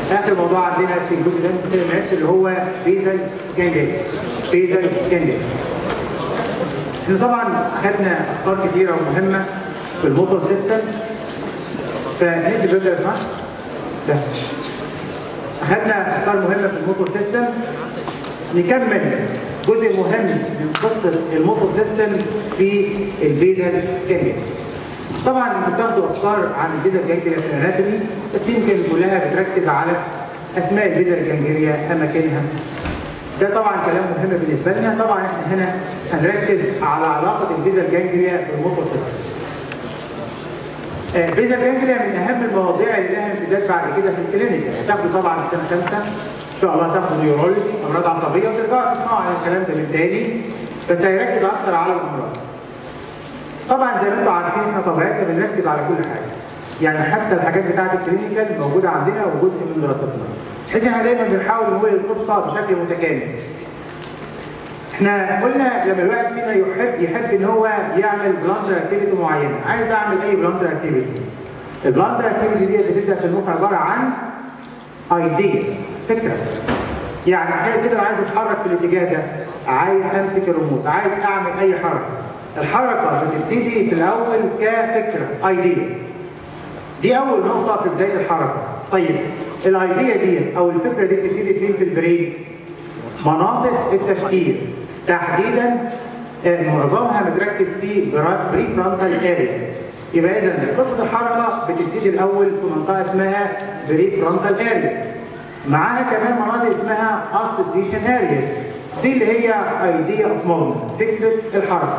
اخر موضوع عندنا في الجزء ده من الناس اللي هو بيزل جانجل بيزل جانجل احنا طبعا اخذنا افكار كثيره ومهمه في الموتور سيستم فندي فكره صح؟ لا اخذنا افكار مهمه في الموتور سيستم نكمل جزء مهم من قصه الموتور سيستم في البيزل جانجل طبعا انتوا بتاخدوا افكار عن البيزل جانجليا في الاناتومي بس يمكن كلها بتركز على اسماء البيزل جانجليا اماكنها ده طبعا كلام مهم بالنسبه لنا طبعا احنا هنا هنركز على علاقه البيزل جانجليا بالموتور سيستم البيزل جانجليا من اهم المواضيع اللي لها امتداد بعد كده في الكلينيك هتاخدوا طبعا في سنه خمسه ان شاء الله تاخدوا نيورولوجي امراض عصبيه وترجعوا تسمعوا عن الكلام ده من تاني بس هيركز اكتر على الامراض طبعا زي ما انتم عارفين احنا طبيعتنا بنركز على كل حاجه يعني حتى الحاجات بتاعت الكلينيكال موجوده عندنا وجزء من دراستنا بحيث احنا دايما بنحاول نقول القصه بشكل متكامل احنا قلنا لما الواحد فينا يحب يحب ان هو يعمل بلاندر اكتيفيتي معينه عايز اعمل اي بلاندر اكتيفيتي البلاندر اكتيفيتي دي بتبدا في المخ عباره عن ايديا فكره يعني تخيل كده انا عايز اتحرك في الاتجاه ده عايز امسك الريموت عايز اعمل اي حركه الحركه بتبتدي في الاول كفكره ايديا دي اول نقطه في بدايه الحركه طيب الايديا دي او الفكره دي بتبتدي فين في البرين مناطق التفكير تحديدا معظمها متركز في بري فرونتال اريا يبقى اذا قصه الحركه بتبتدي الاول في منطقه اسمها بري فرونتال اريا معاها كمان مناطق اسمها اسوسيشن اريا دي اللي هي ايديا اوف موفمنت فكره الحركه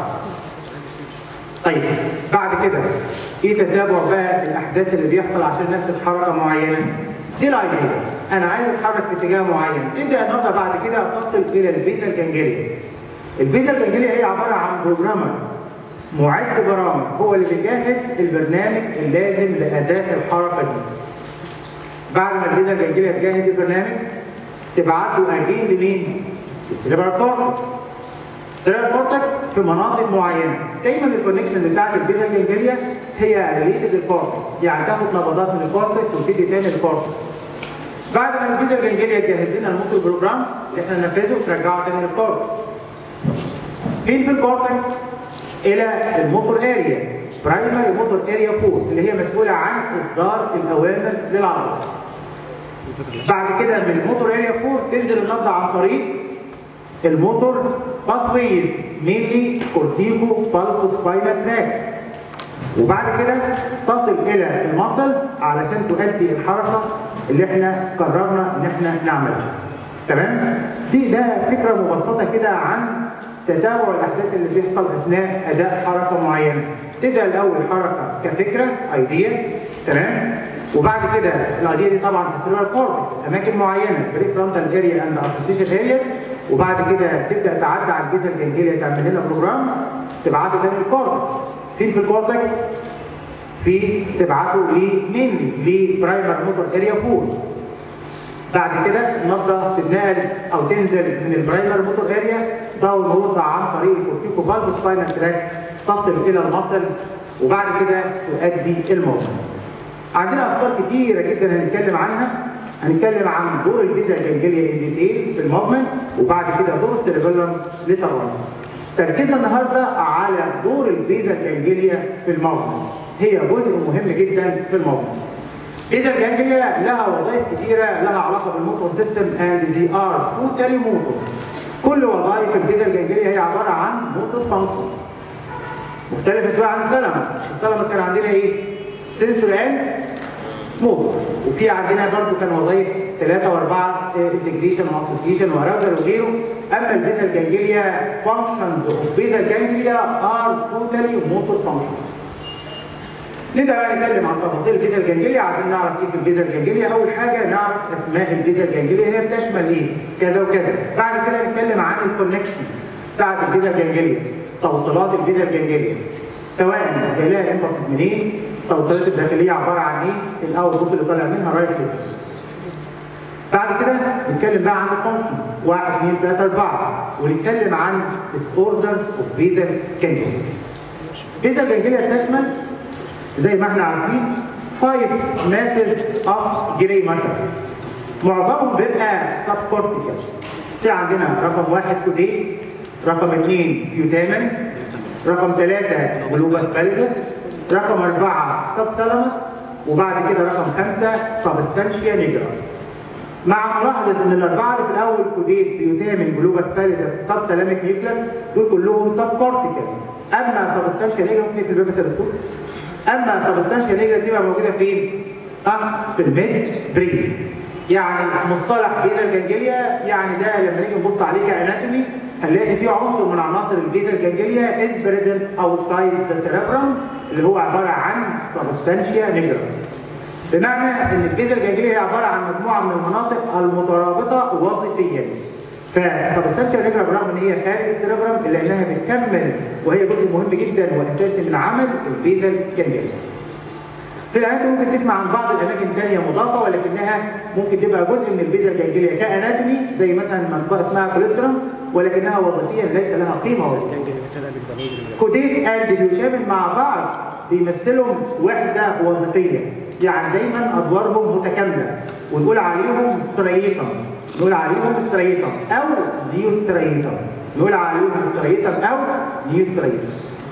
طيب بعد كده ايه تتابع بقى الاحداث اللي بيحصل عشان نفذ حركه معينه دي الايديا انا عايز اتحرك في اتجاه معين تبدا النهارده بعد كده تصل الى البيزا الجنجليه البيزا الجنجليه هي عباره عن بروجرامر معد برامج هو اللي بيجهز البرنامج اللازم لاداء الحركه دي بعد ما البيزا الجنجليه تجهز البرنامج تبعت له اجين لمين؟ السيريبرال كورتكس السيريبرال كورتكس في مناطق معينه دايما الكونكشن بتاعت البيزا الجنجليه هي ريليتد للكورتكس يعني تاخد نبضات من الكورتكس وتدي تاني للكورتكس بعد ما الفيزا الجنجليه تجهز لنا الموتور بروجرام اللي احنا ننفذه وترجعه تاني للكورتكس. فين في الكورتكس؟ الى الموتور اريا برايمري موتور اريا 4 اللي هي مسؤوله عن اصدار الاوامر للعضله. بعد كده من الموتور اريا 4 تنزل النبضه عن طريق الموتور باثويز مينلي كورتيكو بالبو سباينال تراك وبعد كده تصل الى المسلز علشان تؤدي الحركه اللي احنا قررنا ان احنا نعملها. تمام؟ دي ده فكره مبسطه كده عن تتابع الاحداث اللي بيحصل اثناء اداء حركه معينه. تبدا الاول حركه كفكره ايديا تمام؟ وبعد كده الايديا دي طبعا في السيلولار كورتكس اماكن معينه بري فرونتال اريا اند اسوسيشن ارياز وبعد كده تبدا تعدي على الجزء الجنجليه تعمل لنا بروجرام تبعته تاني للكورتكس فين في الكورتكس؟ في تبعته لمين؟ لبرايمر موتور اريا 4 بعد كده النبضه تتنقل او تنزل من البرايمر موتور اريا داون وورد عن طريق الكورتيكو بالبو سباينال تراك تصل الى المصل وبعد كده تؤدي الموضوع. عندنا افكار كتيره جدا هنتكلم عنها هنتكلم عن دور الفيزا الجنجليه ان ديتيل في الموفمنت وبعد كده دور السيربيلم لترون. تركيزنا النهارده على دور الفيزا الجنجليه في الموفمنت. هي جزء مهم جدا في الموضوع. إذا الجانجليا لها وظائف كثيرة لها علاقة بالموتور سيستم and they are totally motor. كل وظائف الفيزا الجانجليا هي عبارة عن موتور فانكشن. مختلفة شوية عن السلمس، السلمس كان عندنا إيه؟ سنسور اند موتور، وفي عندنا برضه كان وظائف ثلاثة وأربعة انتجريشن واسوسيشن وراجر وغيره، أما الفيزا الجانجليا functions of فيزا الجانجليا are totally motor functions. نبدا بقى نتكلم عن تفاصيل الفيزا الجنجليه عايزين نعرف ايه في الفيزا الجنجليه اول حاجه نعرف اسماء الفيزا الجنجليه هي بتشمل ايه كذا وكذا بعد كده نتكلم عن الكونكشنز بتاعت الفيزا الجنجليه توصيلات الفيزا الجنجليه سواء جاي لها امباسس منين التوصيلات الداخليه عباره عن ايه الاوتبوت اللي طالع منها رايت ليفت بعد كده نتكلم بقى عن الفانكشنز 1 2 3 4 ونتكلم عن disorders of فيزا جنجليه فيزا جنجليه تشمل زي ما احنا عارفين 5 masses of gray matter معظمهم بيبقى سب كورتيكال في عندنا رقم واحد كوديت رقم اثنين بيوتامن رقم ثلاثة جلوباس باليدس رقم أربعة سب ثالاموس وبعد كده رقم خمسة سبستانشيا نيجرا مع ملاحظة إن الأربعة اللي في الأول كوديت بيوتامن جلوباس باليدس سب سلاميك نيوكلاس دول كلهم سب كورتيكال أما سبستانشيا نيجرا ممكن في البيبس يا دكتور أما سبستانشيا نيجرا دي بقى موجودة فين؟ أه في الميد برين يعني مصطلح بيزا جانجليا يعني ده لما نيجي نبص عليه كاناتومي هنلاقي فيه عنصر من عناصر البيزا جانجليا از بريزنت اوتسايد ذا سيربرم اللي هو عباره عن سبستانشيا نيجرا بمعنى ان البيزا الجانجليا هي عباره عن مجموعه من المناطق المترابطه وظيفيا فسبستانشيا نيجرا برغم ان هي خارج السيربرم الا انها بتكمل وهي جزء مهم جدا واساسي من عمل البيزا الجانجليا في العناية ممكن تسمع عن بعض الأماكن تانية مضافة ولكنها ممكن تبقى جزء من البيزا الجانجلية كأناتومي زي مثلا منطقة اسمها كوليسترم ولكنها وظيفيا ليس لها قيمة وظيفية. كوديت اند بيوتامين مع بعض بيمثلوا وحدة وظيفية يعني دايما أدوارهم متكاملة ونقول عليهم ستريتم نقول عليهم ستريتم أو نيو ستريتم نقول عليهم ستريتم أو نيو ستريتم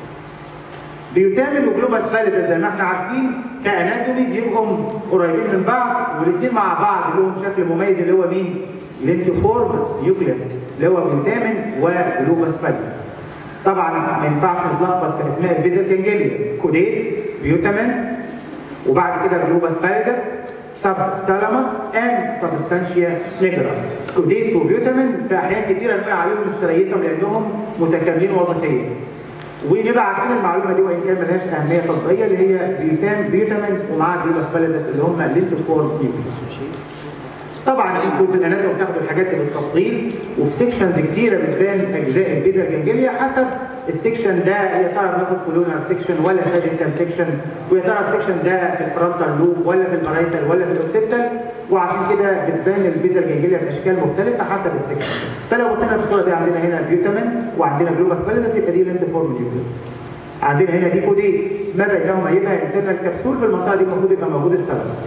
بيوتامين وجلوباس باليدا زي ما احنا عارفين كاناتومي بيبقوا قريبين من بعض والاثنين مع بعض لهم شكل مميز اللي هو مين؟ الانتيفورم نيوكليس اللي هو بيوتامين وجلوباس باليدا. طبعا ما ينفعش نتلخبط في اسماء البيزا الجنجليه كوديت بيوتامين وبعد كده جلوباس باليدس سب سالاموس ان سبستانشيا نيجرا كوديت وبيوتامين في احيان كثيره نقول عليهم استريتهم لانهم متكاملين وظيفيا. ونبقى عارفين المعلومه دي وان كان ملهاش اهميه تطبيقيه اللي هي بيوتام بيوتامين ومعاها جلوباس باليدس اللي هم اللينتوفورم نيوكليس. طبعا انتوا في الاناتوم بتاخدوا الحاجات دي بالتفصيل وفي سيكشنز كتيره بتبان اجزاء البيزا الجنجليه حسب السيكشن ده يا ترى بناخد كولونر سيكشن ولا ساجيتال سيكشن ويا ترى السيكشن ده في الفرونتال لوب ولا في البرايتال ولا في الاوسيتال وعشان كده بتبان البيزا الجنجليه باشكال مختلفه حسب السيكشن فلو بصينا في الصوره دي عندنا هنا بيوتامين وعندنا جلوباس باليدس يبقى دي لينتوفورم نيوكليس عندنا هنا دي كودين ما بينهما يبقى انترنال كبسول في المنطقه دي المفروض يبقى موجود السلس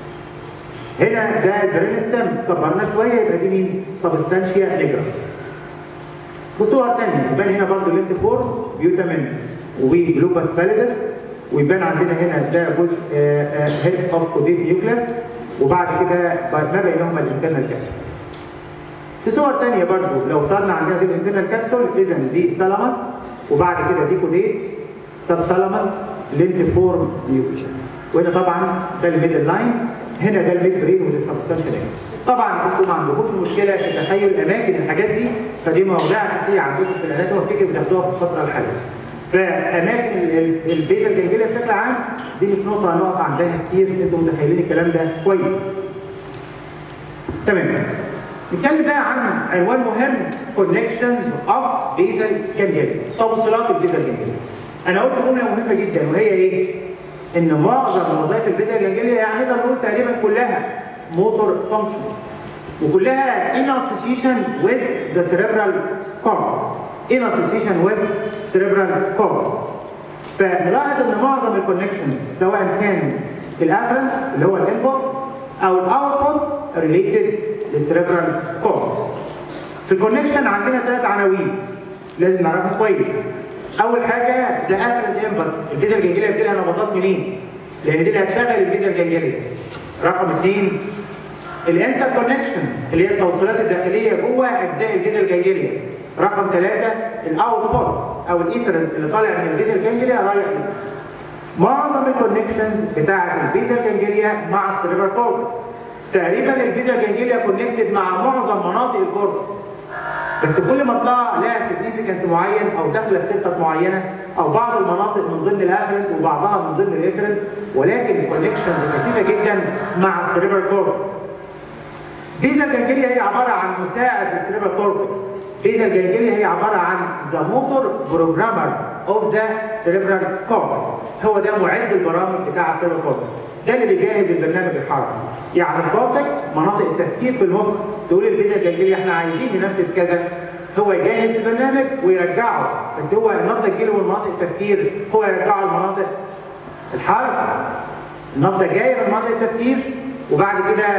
هنا ده البرين ستيم كبرناه شويه يبقى دي مين؟ سبستانشيا نيجرا. بصور ثانيه يبان هنا برضه اللينتيفور بيوتامين وجلوباس باليدس ويبان عندنا هنا ده جزء هيد اوف كوديت نيوكليس وبعد كده ما بينهما الانترنال كابسول. في صور ثانيه برضه لو اخترنا عندنا دي الانترنال كابسول اذا دي سالاموس وبعد كده دي كوديت سب سالاموس لينتيفور نيوكليس. وهنا طبعا ده الميدل لاين هنا ده الميد برين والسبستانشال طبعا انتوا ما عندكمش مشكله في تخيل اماكن الحاجات دي فدي مواضيع اساسيه عندكم في الاناتومي وافتكر بتاخدوها في الفتره الحاليه. فاماكن البيزا الجنجليه بشكل عام دي مش نقطه هنقف عندها كتير انتوا متخيلين الكلام ده كويس. تمام. نتكلم بقى عن عنوان مهم كونكشنز اوف بيزا جنجليه توصيلات البيزا الجنجليه. انا قلت جمله مهمه جدا وهي ايه؟ ان معظم وظائف البيزا الجنجليه يعني نقدر نقول تقريبا كلها موتور فانكشنز وكلها in association with the cerebral cortex in association with cerebral cortex فنلاحظ ان معظم الكونكشنز سواء كان الافرنت اللي هو الانبوت او الاوتبوت ريليتد للسيربرال كورتكس في الكونكشن عندنا ثلاث عناوين لازم نعرفهم كويس اول حاجه ذا افرنت امبس البيزا الجنجليه بتجي لها نبضات منين؟ لان دي اللي هتشغل البيزا الجنجليه رقم اثنين الانتر كونكشنز اللي هي التوصيلات الداخليه جوه اجزاء البيزا الجنجليه رقم ثلاثه الاوتبوت او الايثر اللي طالع من البيزا الجنجليه رايح معظم الكونكشنز بتاعه البيزا الجنجليه مع السيربرال كورتكس تقريبا البيزا الجنجليه كونكتد مع معظم مناطق الكورتكس بس كل منطقه لها سيجنيفيكانس معين او داخله في سته معينه او بعض المناطق من ضمن الافرنت وبعضها من ضمن الافرنت ولكن الكونكشنز كثيفه جدا مع السيربرال كورتكس. بيزا الجنجليه هي عباره عن مساعد للسيربرال كورتكس. بيزا الجنجليه هي عباره عن ذا موتور بروجرامر اوف ذا سيربرال كورتكس. هو ده معد البرامج بتاع السيربرال كورتكس. ده اللي بيجهز البرنامج الحركي. يعني الكورتكس مناطق التفكير في المخ تقول البيزا الجنجليه احنا عايزين ننفذ كذا هو يجهز البرنامج ويرجعه بس هو النبضه تجيله من مناطق التفكير هو يرجعه لمناطق الحركه النبضه جايه من مناطق التفكير وبعد كده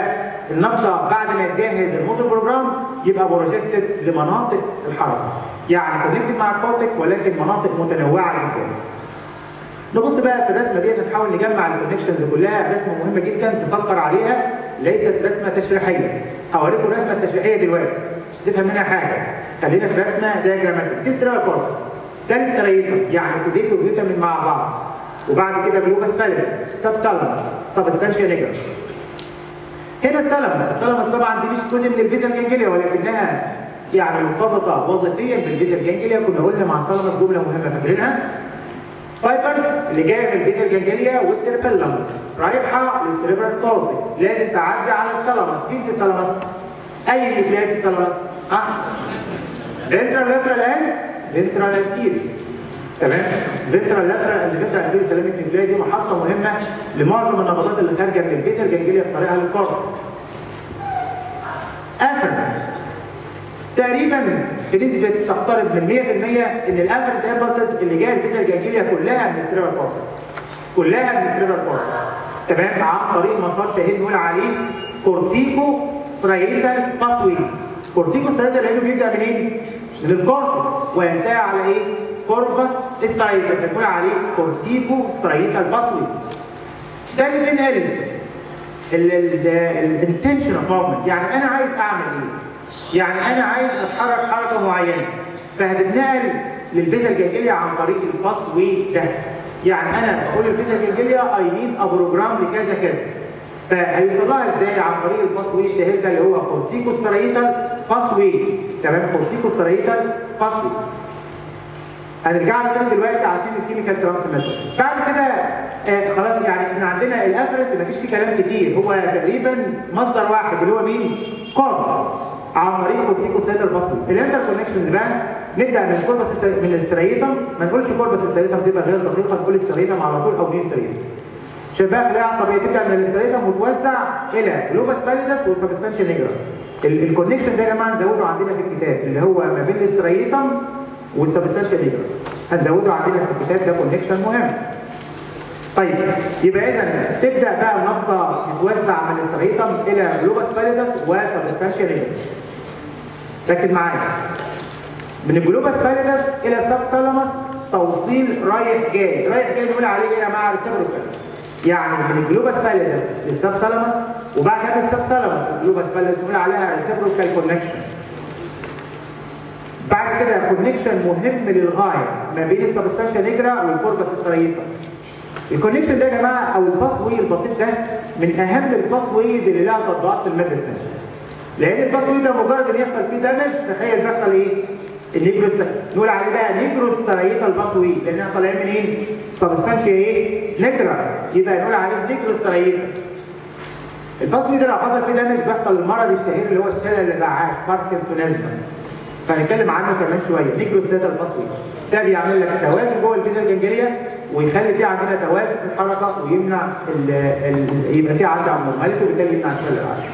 النقشه بعد ما يتجهز الموتور بروجرام يبقى بروجكتد لمناطق الحركه يعني كونكتد مع الكورتكس ولكن مناطق متنوعه جدا نبص بقى في الرسمه ديت نحاول نجمع الكونكشنز كلها رسمه مهمه جدا تفكر عليها ليست رسمه تشريحيه هوريكم الرسمه التشريحيه دلوقتي مش تفهم منها حاجه خلينا في رسمه دياجراماتيك دي سيرال كورتكس ده الاستريتم يعني كوديت وفيتامين مع بعض وبعد كده جلوباس بالانس سب سالمس سبستانشيا نيجر هنا السلمس السلمس طبعا دي مش جزء من الفيزا الجنجليا ولكنها يعني مرتبطه وظيفيا بالفيزا الجنجليا كنا قلنا مع السلمس جمله مهمه فاكرينها فايبرز اللي جايه من الفيزا الجنجليا والسيربيلم رايحه للسيربرال كورتكس لازم تعدي على السلمس فين في السلمس؟ اي اللي تلاقي في السلمس؟ ها؟ فنترال لاترال اند فنترال انتيريور تمام فيترال لاترال الفيترال انتيريور سيراميك نيوكليا دي محطه مهمه لمعظم النبضات اللي خارجه من الفيزا الجنجليا في طريقها للكورتكس افرنت تقريبا بنسبه تقترب من 100% ان الافرنت امبلسز اللي جايه الفيزا الجنجليا كلها من السيربرال كورتكس كلها من السيربرال كورتكس تمام عن طريق مسار شهير نقول عليه كورتيكو سترايتال باثوي كورتيكو سترايتال لانه بيبدا منين؟ من الكورتكس وينتهي على ايه؟ كوربس سترايتال بنقول عليه كورتيكو سترايتال باثوي ده اللي بينقل الانتنشن اوف موفمنت يعني انا عايز اعمل ايه؟ يعني انا عايز اتحرك حركه معينه فهتتنقل للفيزا الجنجليا عن طريق الباس واي ده يعني انا بقول للفيزا الجنجليا اي نيد ا بروجرام لكذا كذا فهيوصل لها ازاي عن طريق الباس واي الشهير ده اللي هو كورتيكو سترايتال باس واي تمام كورتيكو سترايتال باس واي هنرجع له تاني دلوقتي عشان الكيميكال ترانسميتر بعد كده آه خلاص يعني احنا عندنا الافرنت مفيش فيه كلام كتير هو تقريبا مصدر واحد اللي هو مين؟ كوربس عن طريق كورتيكو سترايتال باس واي الانتر كونكشنز بقى نبدا من كوربس من الاستريتم ما نقولش كوربس استريتم تبقى غير دقيقه نقول استريتم على طول او مين استريتم شباب خلايا عصبيه تبدا من الاستريتم وتوزع الى جلوباس باليدس وسبستانشيا نيجرا الكونكشن ده يا جماعه نزوده عندنا في الكتاب اللي هو ما بين الاستريتم والسبستانشيا نيجرا هنزوده عندنا في الكتاب ده كونكشن مهم طيب يبقى اذا تبدا بقى النقطه تتوزع من الاستريتم الى جلوباس باليدس وسبستانشيا نيجرا ركز معايا من الجلوباس باليدس الى السبثالاموس توصيل رايح جاي رايح جاي نقول عليه ايه يا جماعه ريسيبروكال يعني من الجلوباس باليدس للسبثالاموس وبعد كده السبثالاموس الجلوباس باليدس نقول عليها ريسيبروكال كونكشن بعد كده كونكشن مهم للغايه ما بين السبستانشيا نيجرا والكوربس سترايتا الكونكشن ده يا جماعه او الباس واي البسيط ده من اهم الباس ويز اللي لها تطبيقات في الميديسن لان الباس واي ده مجرد ان يحصل فيه دامج تخيل بيحصل ايه؟ النيجروس نقول عليه بقى نيجروس سترايتا الباس واي لان احنا طالعين من ايه؟ سبستانشيا ايه؟ نيجرا يبقى نقول عليه نيجروس سترايتا الباس واي ده لو حصل فيه دامج بيحصل المرض الشهير اللي هو الشلل الرعاش باركنسونيزم فهنتكلم عنه كمان شويه نيجروس سترايتا الباس واي ده بيعمل لك توازن جوه الفيزا الجنجليه ويخلي في عندنا توازن في الحركه ويمنع ال ال يبقى في عندنا ابنورماليتي وبالتالي يمنع الشلل الرعاش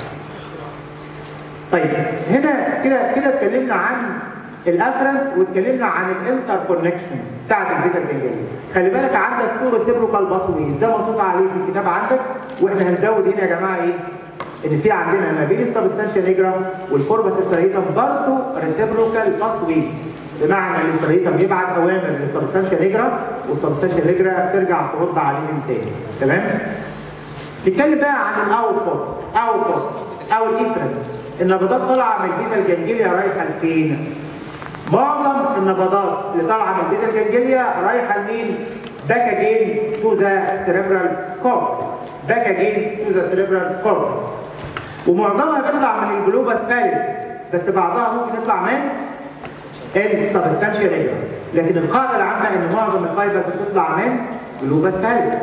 طيب هنا كده كده اتكلمنا عن الافرنت واتكلمنا عن الانتر كونكشنز بتاعت الفيزا الجنجليه خلي بالك عندك تو ريسيبروكال باسويز ده منصوص عليه في الكتاب عندك واحنا هنزود هنا يا جماعه ايه ان في عندنا ما بين السبستانشيا نيجرا والكوربس ستريتم برضه ريسيبروكال باسويز بمعنى ان الستريتم يبعت اوامر للسبستانشيا نيجرا والسبستانشيا نيجرا ترجع ترد عليه من تاني تمام نتكلم بقى عن الاوتبوت اوتبوت او الايفرنت النبضات طالعه من الفيزا الجنجليا رايحه لفين؟ معظم النبضات اللي طالعه من الفيزا الجنجليا رايحه لمين؟ باك اجين تو ذا سيريبرال كورتكس باك اجين تو ذا سيريبرال كورتكس ومعظمها بيطلع من الجلوباس باليس بس بعضها ممكن يطلع من السبستانشيا نيجرا لكن القاعده العامه ان معظم الفايبر بتطلع من جلوباس باليس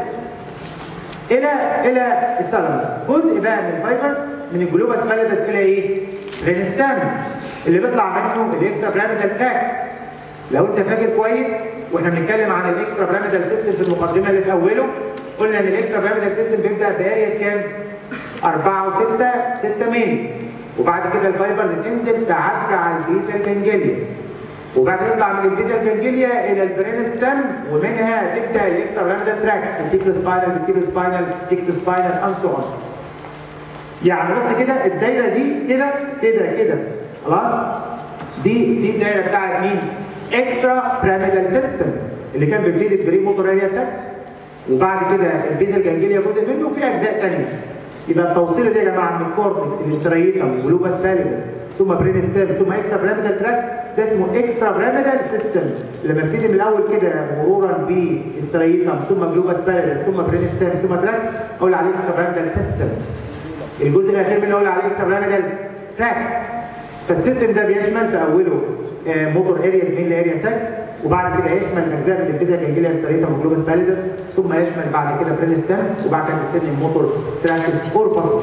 الى الى الثالاموس جزء بقى من الفايبرز من الجلوباس باليدس الى ايه؟ برينستام اللي بيطلع منه الاكسترا بيراميدال تراكس لو انت فاكر كويس واحنا بنتكلم عن الاكسترا بيراميدال سيستم في المقدمه اللي في اوله قلنا ان الاكسترا بيراميدال سيستم بيبدا باريا كام؟ 4 و6 6 مين وبعد كده الفايبرز تنزل تعدي على الفيزا الجنجليا وبعد تطلع من الفيزا الجنجليا الى البرينستم ومنها تبدا الاكسترا بيراميدال تراكس التيكلو سباينال التيكلو سباينال التيكلو سباينال اند سو اون يعني بص كده الدايره دي كده كده كده خلاص دي دي الدايره بتاعت مين اكسترا بيراميدال سيستم اللي كان بيبتدي بري موتور اريا 6 وبعد كده البيزل جانجليا جزء منه وفي اجزاء ثانيه يبقى التوصيله دي يا جماعه من الكورتكس الاستريتم ولوباس باليدس ثم برين ستيم ثم اكسترا بيراميدال تراكس ده اسمه اكسترا بيراميدال سيستم لما ابتدي من الاول كده مرورا باستريتم ثم جلوباس باليدس ثم برين ستيم ثم تراكس اقول عليه اكسترا بيراميدال سيستم الجزء الاخير منه اقول عليه اكسترا بيراميدال تراكس فالسيستم ده بيشمل في اوله موتور اريا مين اريا 6 وبعد كده يشمل الاجزاء اللي بتبتدي جانجليا ستريتم وجلوباس باليدس ثم يشمل بعد كده برين ستيم وبعد كده يستني الموتور تراكس اورباس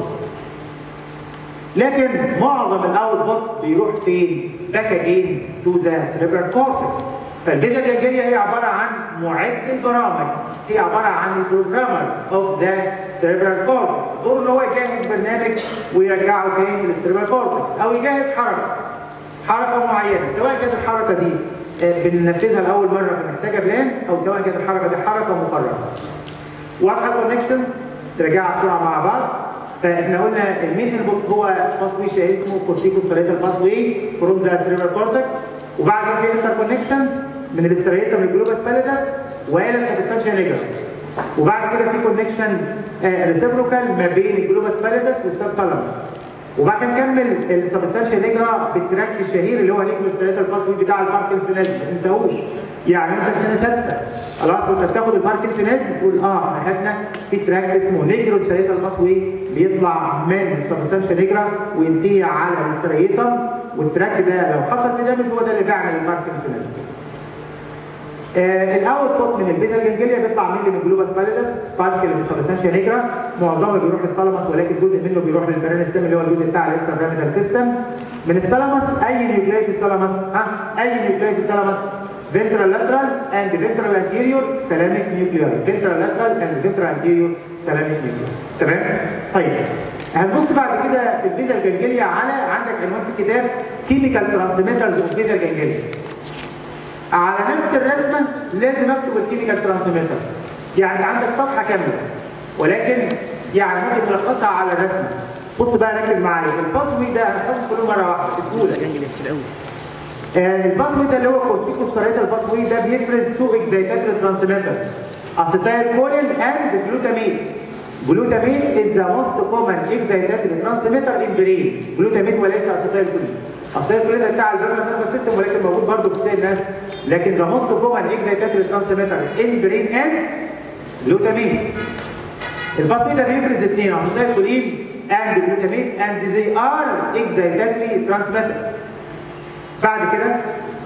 لكن معظم الاوتبوت بيروح فين؟ باك اجين تو ذا سيريبرال كورتكس فالبيزا جانجليا هي عباره عن معد البرامج هي عباره عن البروجرامر اوف ذا سيريبرال كورتكس دور ان هو يجهز برنامج ويرجعه تاني للسيريبرال كورتكس او يجهز حركه حركه معينه سواء كانت الحركه دي بننفذها لاول مره بنحتاجها بلان او سواء كانت الحركه دي حركه مقرره واضحه الكونكشنز ترجعها بسرعه مع بعض فاحنا قلنا المين انبوت هو باس واي اسمه كورتيكو ستريتال باس واي فروم ذا سيريبرال كورتكس وبعد كده في انتر كونكشنز من الاستريتال للجلوباس باليدس والى السبستانشيا نيجر وبعد كده في كونكشن ريسيبروكال ما بين الجلوباس باليدس والسب ثالاموس وبعد كده نكمل السبستانشيا نيجرا بالتراك الشهير اللي هو نيجرو ستريتال باس واي بتاع الباركنسونيزم ما تنساهوش يعني انت في سنه سته خلاص وانت بتاخد الباركنسونيزم تقول اه اخدنا في تراك اسمه نيجرو ستريتال باس واي بيطلع من السبستانشيا نيجرا وينتهي على الاستريتم والتراك ده لو حصل في دامج هو ده اللي بيعمل الباركنسونيزم آه الاوتبوت من البيزا جانجليا بيطلع مني من جلوباس باليدس باركل السبستانشيا نيجرا معظمه بيروح للثالاموس ولكن جزء منه بيروح للبرين ستيم اللي هو الجزء بتاع الاكسترا بيراميدال سيستم من الثالاموس اي نيوكليي في الثالاموس ها اي نيوكليي في الثالاموس ventral lateral and ventral anterior thalamic nuclei ventral lateral and ventral anterior thalamic nuclei تمام طيب هنبص بعد كده في البيزا الجانجليا على عندك عنوان في الكتاب كيميكال ترانسميترز اوف بيزا الجانجليا على نفس الرسمه لازم اكتب الكيميكال ترانسميتر يعني عندك صفحه كامله ولكن يعني ممكن تلخصها على الرسمه بص بقى ركز معايا الباسوي ده هنحطه كله مره واحده بسهوله جانجليا كتير قوي الباسوي ده اللي هو كورتيكو ستريتال الباسوي ده بيفرز تو اكزايتاتري ترانسميترز اسيتايل كولين اند جلوتامين جلوتامين is the most common excitatory transmitter in brain جلوتامين وليس اسيتايل كولين اسيتايل كولين ده بتاع البرنامج نيرفس سيستم ولكن موجود برضه في سائر الناس لكن the most common excitatory transmitter in brain is جلوتامين الباسوي ده بيفرز اثنين اسيتايل كولين and glutamine and they are excitatory transmitters بعد كده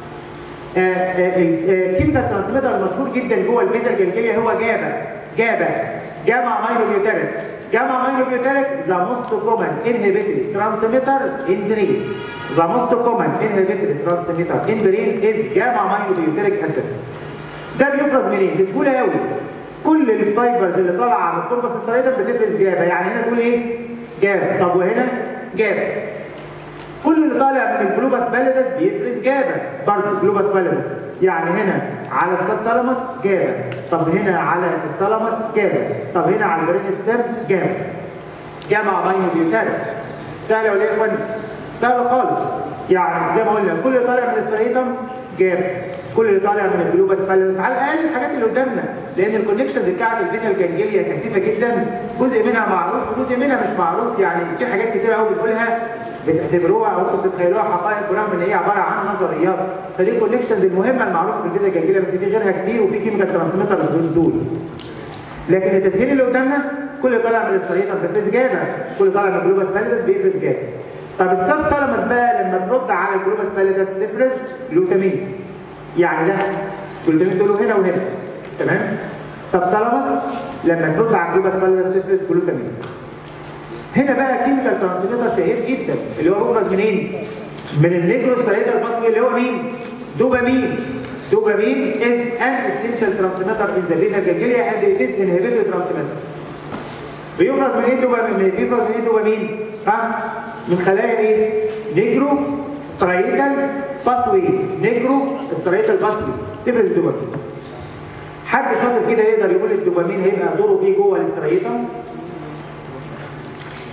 الكيميكال ترانسميتر المشهور جدا جوه البيزا الجلجليه هو جابا جابا جاما مايلوبيوتريك جاما مايلوبيوتريك ذا موست كومن انهبيتوري ترانسميتر ان برين ذا موست كومن انهبيتوري ترانسميتر ان برين از جاما مايلوبيوتريك اسيد ده بيفرز منين؟ بسهوله قوي كل الفايبرز اللي طالعه من التربه الستريتر بتفرز جابا يعني هنا تقول ايه؟ جابا طب وهنا جابا كل اللي طالع من الجلوباس باليدس بيفرز جابا برضه جلوباس باليدس يعني هنا على الثالاموس جابا طب هنا على الثالاموس جابا طب هنا على البرين ستيم جابا جامع ماينو بيوتاريك سهله ولا ايه يا اخوان؟ سهله خالص يعني زي ما قلنا كل اللي طالع من الستريتم جابا كل اللي طالع من الجلوباس باليدس على الاقل الحاجات اللي قدامنا لان الكونكشنز بتاعت الفيزا الجنجليه كثيفه جدا جزء منها معروف وجزء منها مش معروف يعني في حاجات كتير قوي بنقولها بتعتبروها او ممكن تتخيلوها حقائق برغم ان هي عباره عن نظريات فدي الكونكشنز المهمه المعروفه في الفيزا الجنجليه بس في غيرها كتير وفي كيميكال ترانسميتر دول دول لكن التسهيل اللي قدامنا كل اللي طالع من الاستريتر بيفرز جابا كل اللي طالع من الجلوباس باليدس بيفرز جابا طب السب ثالاموس بقى لما ترد على الجلوباس باليدس تفرز جلوتامين يعني ده جلوتامين دول هنا وهنا تمام سب ثالاموس لما ترد على الجلوباس باليدس تفرز جلوتامين هنا بقى كيميكال ترانسميتر شهير جدا اللي هو بيفرز منين؟ من النيكروستريتال باسوي اللي هو مين؟ دوبامين دوبامين is an essential transmitter in the beta ganglia and it is inhibitory transmitter بيفرز من ايه دوبامين؟ بيفرز من ايه دوبامين؟ ها؟ من خلايا ايه؟ نيجرو ستريتال باسوي نيجرو ستريتال باسوي تفرز الدوبامين حد شاطر كده يقدر يقول الدوبامين هيبقى دوره ايه جوه الاستريتال؟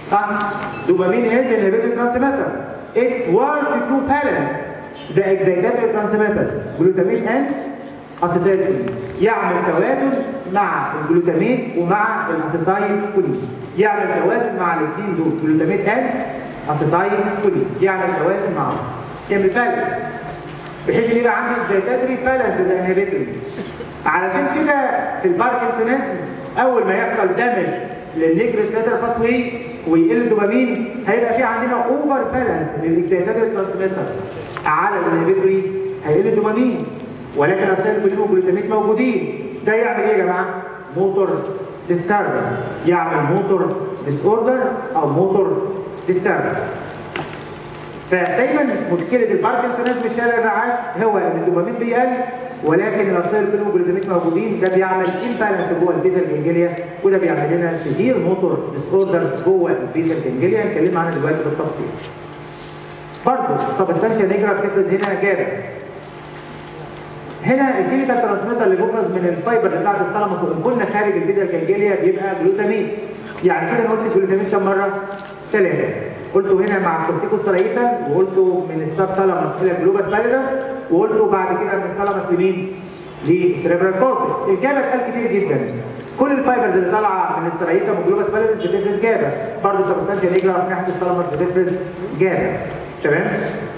صح دوبامين is inhibitory transmitter it work to balance the excitatory transmitter glutamate and acetylcholine يعمل توازن مع الجلوتامين ومع الاسيتايل كولين يعمل توازن مع الاثنين دول جلوتامين and اسيتايل كولين يعمل توازن معهم يعمل بالانس بحيث ان يبقى عندي اكزيتاتري بالانس زي انهبيتوري علشان كده في الباركنسونيزم اول ما يحصل دامج للنيكروسلاتر باسوي ويقل الدوبامين هيبقى في عندنا اوفر بالانس للاكزيتاتري ترانسميتر على الانهبيتوري هيقل الدوبامين ولكن اسيتايل كولين وجلوتامين موجودين ده يعمل ايه يا جماعه؟ موتور ديستربنس يعمل موتور ديسوردر او موتور ديستربنس فدايما مشكله الباركنسونيزم مش هي الرعاش هو ان الدوبامين بيقل ولكن الاسيتايل كولين وجلوتامين موجودين ده بيعمل امبالانس جوه البيزل جنجليا وده بيعمل لنا سيفير موتور ديسوردر جوه البيزل جنجليا هنتكلم عنها دلوقتي بالتفصيل. برضه سبستانشيا نيجرا بتفرز هنا جابا هنا الكيميكال ترانسميتر اللي بيفرز من الفايبر بتاعت الثالاموس وان كنا خارج البيزل جنجليا بيبقى جلوتامين يعني كده انا قلت الجلوتامين كم مره؟ ثلاثه قلته هنا مع الكورتيكوسترايتال وقلته من السب ثالاموس الى الجلوباس باليدس وقلته بعد كده من الثالاموس لمين؟ للسريبرال كورتكس الجابا اتقال كتير جدا كل الفايبرز اللي طالعه من السرايتا والجلوباس باليدس بتفرز جابا برضه سبستانشيا نيجرا في ناحيه الثالاموس بتفرز جابا تمام؟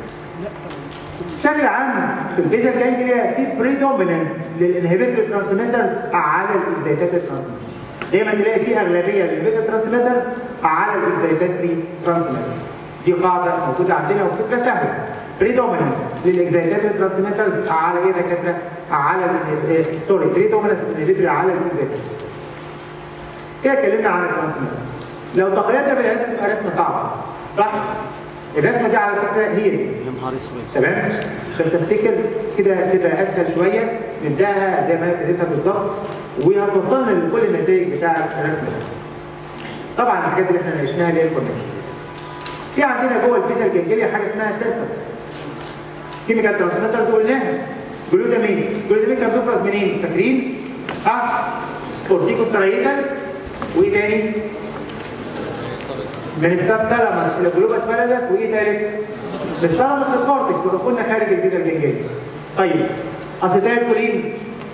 بشكل عام في البيزل جانجليا في بريدوميننس للانهبيتوري ترانسميترز على الاكزيتاتوري ترانسميترز دايما نلاقي في اغلبيه للانهبيتوري ترانسميترز على الاكزيتاتوري ترانسميترز دي قاعده موجوده عندنا وفكره سهله بريدوميننس للاكزيتاتوري ترانسميترز على ايه دكاتره؟ على ال سوري بريدوميننس للانهبيتوري على الاكزيتاتوري كده اتكلمنا عن الترانسميترز لو تقريبا بالعيادات بتبقى رسمه صعبه صح؟ الرسمه دي على فكره هي يا نهار اسود تمام بس افتكر كده تبقى اسهل شويه نبداها زي ما انا ابتديتها بالظبط وهتوصلنا لكل النتائج بتاع الرسم طبعا الحاجات اللي احنا ناقشناها اللي هي الكونكس في عندنا جوه الفيزيال جنجليا حاجه اسمها سيرفس كيميكال ترانسميترز قلناها جلوتامين جلوتامين كان بيفرز منين فاكرين؟ اه كورتيكوسترايتال وايه تاني؟ من السب ثالاموس الى جلوباس باليدس وايه تالت؟ من الثالاموس للكورتكس ودخلنا خارج الفيزيال جنجليا طيب اسيتايل كولين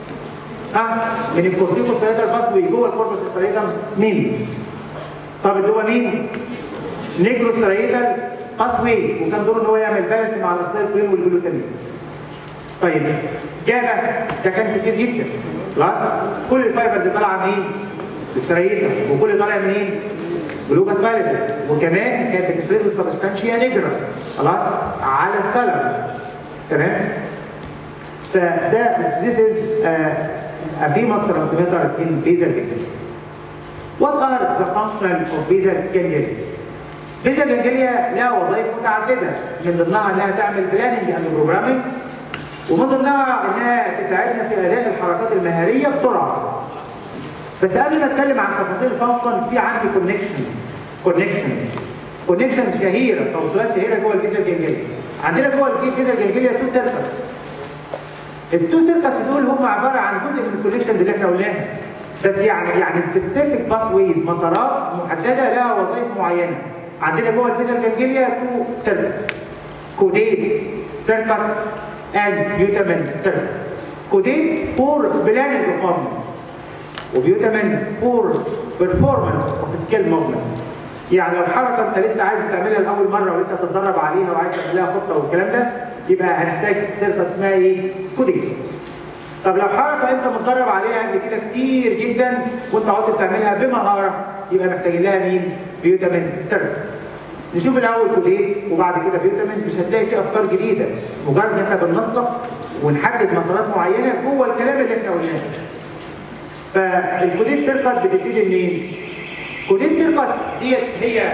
ها من الكورتيكوسترايتال باسوي جوه الكوربس سترايتال مين؟ طب الدوبامين نيجروسترايتال باسوي وكان دوره ان هو يعمل بالانس مع الاسيتايل كولين والجلوتامين طيب جابا ده كان كتير جدا خلاص كل الفايبر دي طالعه منين؟ السترايتال وكل اللي طالع منين؟ جلوباس باليدس وكمان كانت بتفرز سبستانشيا نيجرا خلاص على الثالاموس تمام؟ فده this is uh, a famous transmitter in basal ganglia. What are the functional of basal ganglia? basal ganglia لها وظائف متعددة من ضمنها انها تعمل بلاننج اند بروجرامينج ومن ضمنها انها تساعدنا في اداء الحركات المهارية بسرعة. بس قبل ما اتكلم عن تفاصيل الفانكشن في عندي كونكشنز كونكشنز كونكشنز شهيرة توصيلات شهيرة جوه الفيزيال جانجليا. عندنا جوه الفيزيال جانجليا تو سيركلز التو سيركس دول هم عباره عن جزء من الكونكشنز اللي احنا قلناها بس يعني يعني سبيسيفيك باث ويز مسارات محدده لها وظائف معينه عندنا جوه الفيزيال جانجليا تو سيركس كوديت سيركت اند بيوتامين سيركت كوديت فور بلاننج اوف وبيوتامين فور بيرفورمانس اوف سكيل موفمنت يعني لو حركه انت لسه عايز تعملها لاول مره ولسه تتدرب عليها وعايز تعمل لها خطه والكلام ده يبقى هنحتاج سيركت اسمها ايه؟ كودينج. طب لو حركه انت متدرب عليها قبل كده كتير جدا وانت قعدت بتعملها بمهاره يبقى محتاجين لها مين؟ بيوتامين سيركت. نشوف الاول كوديت وبعد كده بيوتامين مش هتلاقي فيه افكار جديده مجرد ان احنا بننسق ونحدد مسارات معينه جوه الكلام اللي احنا قلناه. فالكوديت سيركت بتبتدي منين؟ كوديت سيركت ديت هي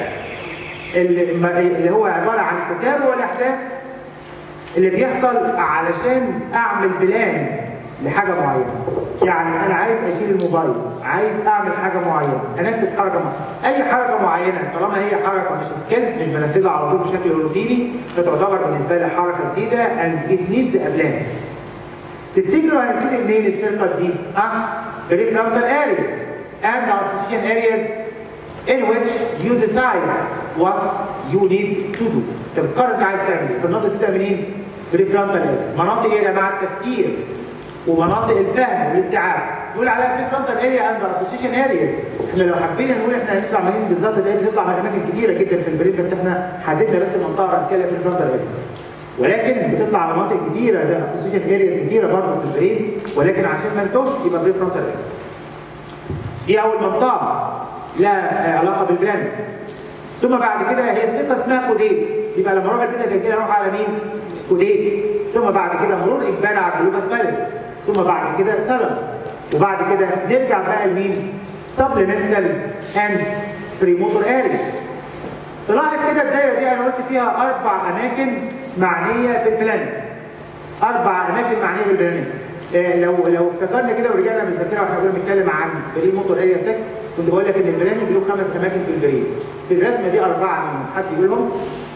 اللي هو عباره عن تتابع الاحداث اللي بيحصل علشان اعمل بلان لحاجه معينه يعني انا عايز اشيل الموبايل عايز اعمل حاجه معينه انفذ حركه معينه اي حركه معينه طالما هي حركه مش سكيل مش بنفذها على طول بشكل روتيني فتعتبر بالنسبه لي حركه جديده and it needs a plan تفتكروا هنبتدي منين السيركت دي؟ ها؟ بريفرونتال اريا and association areas in which you decide what you need to do انت بتقرر انت عايز تعمل ايه فالنقطه دي بتبقى منين؟ بريفرونتال اريا مناطق ايه يا جماعه التفكير ومناطق الفهم والاستيعاب نقول عليها بريفرونتال اريا اند اسوسيشن ارياز احنا لو حبينا نقول احنا هنطلع منين بالظبط ده بنطلع من اماكن كتيره جدا في البريد بس احنا حددنا بس المنطقه الرئيسيه اللي هي بريفرونتال اريا ولكن بتطلع مناطق كتيره زي اسوسيشن ارياز كتيره برضه في البرين ولكن عشان ما نتوش يبقى بريفرونتال اريا دي اول منطقه لها علاقه بالبلان ثم بعد كده هي الثقه اسمها كوديت يبقى لما اروح البيتا الجنجيه اروح على مين؟ كوديت ثم بعد كده مرور اجباري على الجلوباس بالانس ثم بعد كده سالمس وبعد كده نرجع بقى لمين؟ سبلمنتال اند بريموتور اريا تلاحظ كده الدايره دي انا قلت فيها اربع اماكن معنيه في البلان اربع اماكن معنيه بالبلاننج آه لو لو افتكرنا كده ورجعنا بالذاكره واحنا كنا بنتكلم عن بري موتور اريا 6 كنت بقول لك ان البلاننج له خمس اماكن في البرين في الرسمه دي اربعه منهم حد يقولهم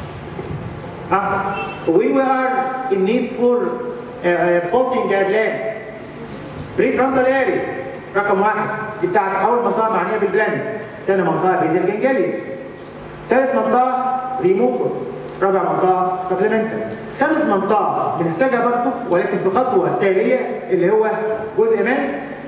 اه we were in need for uh, uh, bolting a plan prefrontal area رقم واحد دي بتاعت اول منطقه معنيه بالبلاننج ثاني منطقه بيزل جنجلي ثالث منطقه ريموفر رابع منطقه سبلمنتال خامس منطقه بنحتاجها برضه ولكن في خطوه تاليه اللي هو جزء من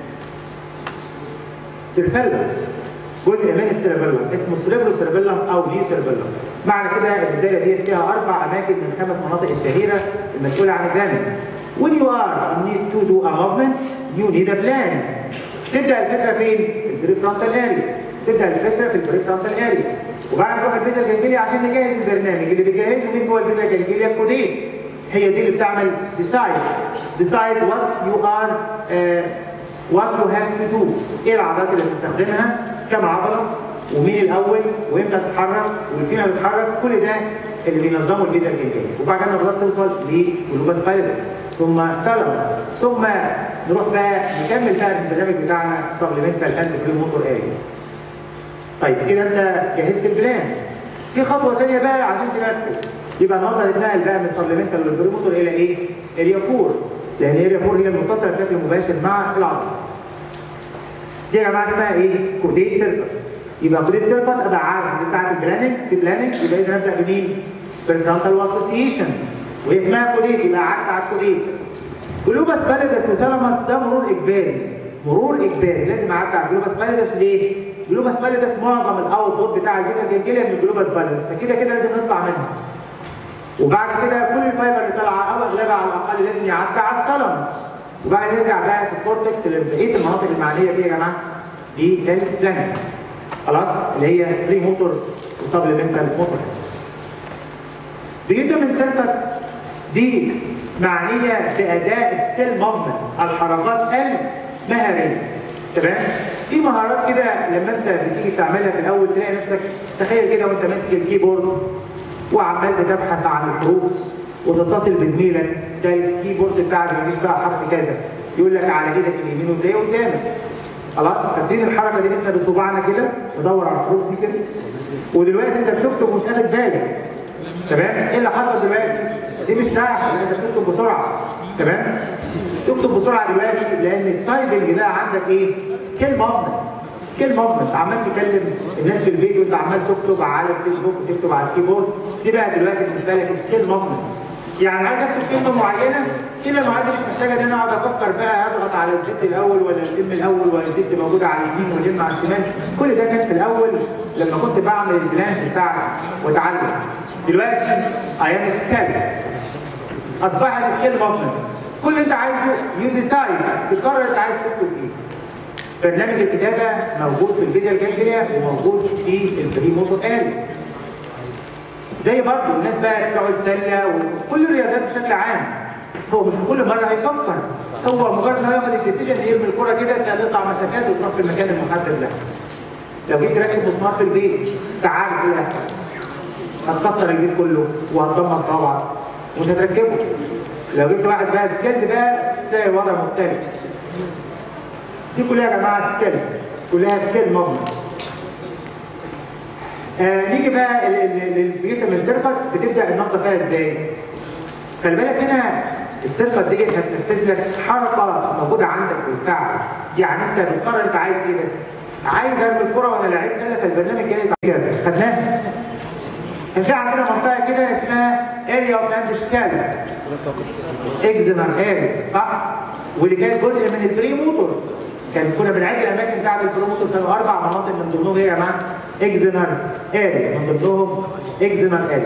سيرفيلم جزء من السيرفيلم اسمه سيريبرو سيرفيلم او نيو سيرفيلم معنى كده ان الدايره دي فيها اربع اماكن من خمس مناطق الشهيره المسؤوله عن البلاننج when you are need to do a movement you need a plan تبدا الفكره فين؟ في البريفرونتال اريا تبدا الفكره في البريفرونتال اريا وبعد نروح البيزا الجنجلية عشان نجهز البرنامج اللي بيجهزه مين جوه البيزا الجنجلية كودين هي دي اللي بتعمل decide decide what you are uh, what you have to do ايه العضلات اللي بتستخدمها كم عضله ومين الاول وامتى تتحرك وفين هتتحرك كل ده اللي بينظموا البيزا الجنجلية وبعد كده نقدر توصل لجلوباس بايلس ثم سالمس ثم نروح بقى نكمل بقى البرنامج بتاعنا سبلمنتال اند موتور اريا طيب كده انت جهزت البلان في خطوه ثانيه بقى عشان تنفذ يبقى النهارده هنتنقل بقى من السبلمنتال للبريموتور الى ايه؟ اريا 4 لان اريا 4 هي المتصله بشكل مباشر مع العضله. دي يا جماعه اسمها ايه؟ كوديت سيركت. يبقى كوديت سيركت ابقى عارف بتاعت البلاننج في بلاننج يبقى اذا نبدا بمين؟ بالفرونتال واسوسيشن وهي اسمها كوديت يبقى عارف على الكوديت. جلوباس باليدس وسالاماس ده مرور اجباري مرور اجباري لازم اعدي على جلوباس باليدس ليه؟ جلوباس باليدس معظم الاوت بوت بتاع البيتا الجنجليه من جلوباس باليدس فكده كده لازم نطلع منها وبعد كده كل الفايبر اللي طالعه او اغلبها على الاقل لازم يعدي على السلمس وبعد نرجع بقى في الكورتكس اللي بقيه المناطق المعنيه دي يا جماعه دي البلانك خلاص اللي هي بري موتور وسبلمنتال موتور بيجي من سيرتك دي معنيه باداء سكيل موفمنت الحركات المهريه تمام في مهارات كده لما انت بتيجي تعملها في الاول تلاقي نفسك تخيل كده وانت ماسك الكيبورد وعمال بتبحث عن الحروف وتتصل بزميلك ده الكيبورد بتاعك مفيش بقى حرف كذا يقول لك على كده اليمين وزي قدامك خلاص فاكرين الحركه دي احنا بصباعنا كده ندور على الحروف دي كده ودلوقتي انت بتكتب ومش واخد بالك تمام ايه اللي حصل دلوقتي دي مش رايحه انت بتكتب بسرعه تمام تكتب بسرعه دلوقتي لان التايبنج ده عندك ايه سكيل موفمنت سكيل موفمنت عمال تكلم الناس في الفيديو انت عمال تكتب على الفيسبوك وتكتب على الكيبورد دي بقى دلوقتي بالنسبه لك سكيل موفمنت يعني عايز اكتب كلمه معينه الكلمه معينه مش محتاجه ان انا اقعد افكر بقى اضغط على الزد الاول ولا الام الاول ولا الزد موجوده على اليمين والام على الشمال كل ده كان في الاول لما كنت بعمل البلان بتاعي واتعلم دلوقتي اي ام سكيل اصبح السكيل موفمنت كل اللي انت عايزه يو ديسايد تقرر انت عايز تكتب ايه برنامج الكتابه موجود في الفيزيال جانجليا وموجود في البري موتور اريا زي برضه الناس بقى بتوع السله وكل الرياضات بشكل عام هو مش كل مره هيفكر هو مجرد ما ياخد الديسيجن يرمي الكره كده انت هتقطع مسافات وتروح في المكان المحدد له لو جيت راكب مسمار في البيت تعال ايه اللي هيحصل هتكسر البيت كله وهتدمر صوابعك ومش هتركبه لو جبت واحد بقى سكيلد بقى تلاقي الوضع مختلف دي كلها يا جماعه سكيل كلها سكيل مبنى آه نيجي بقى للفيتامين سيرفت بتبدا النقطه فيها ازاي؟ خلي بالك هنا السيرفت دي هتنفذ لك حركه موجوده عندك بالفعل يعني انت بتقرر انت عايز ايه بس عايز ارمي الكره وانا لعيب سله فالبرنامج جاهز كده خدناه كان في عندنا منطقه كده اسمها اريا اوف اند سكالز اكزيمر اريا صح واللي كانت جزء من البري موتور كان كنا بنعد الاماكن بتاعت البري موتور كانوا اربع مناطق من ضمنهم ايه يا جماعه اكزيمر اريا من ضمنهم اكزيمر اريا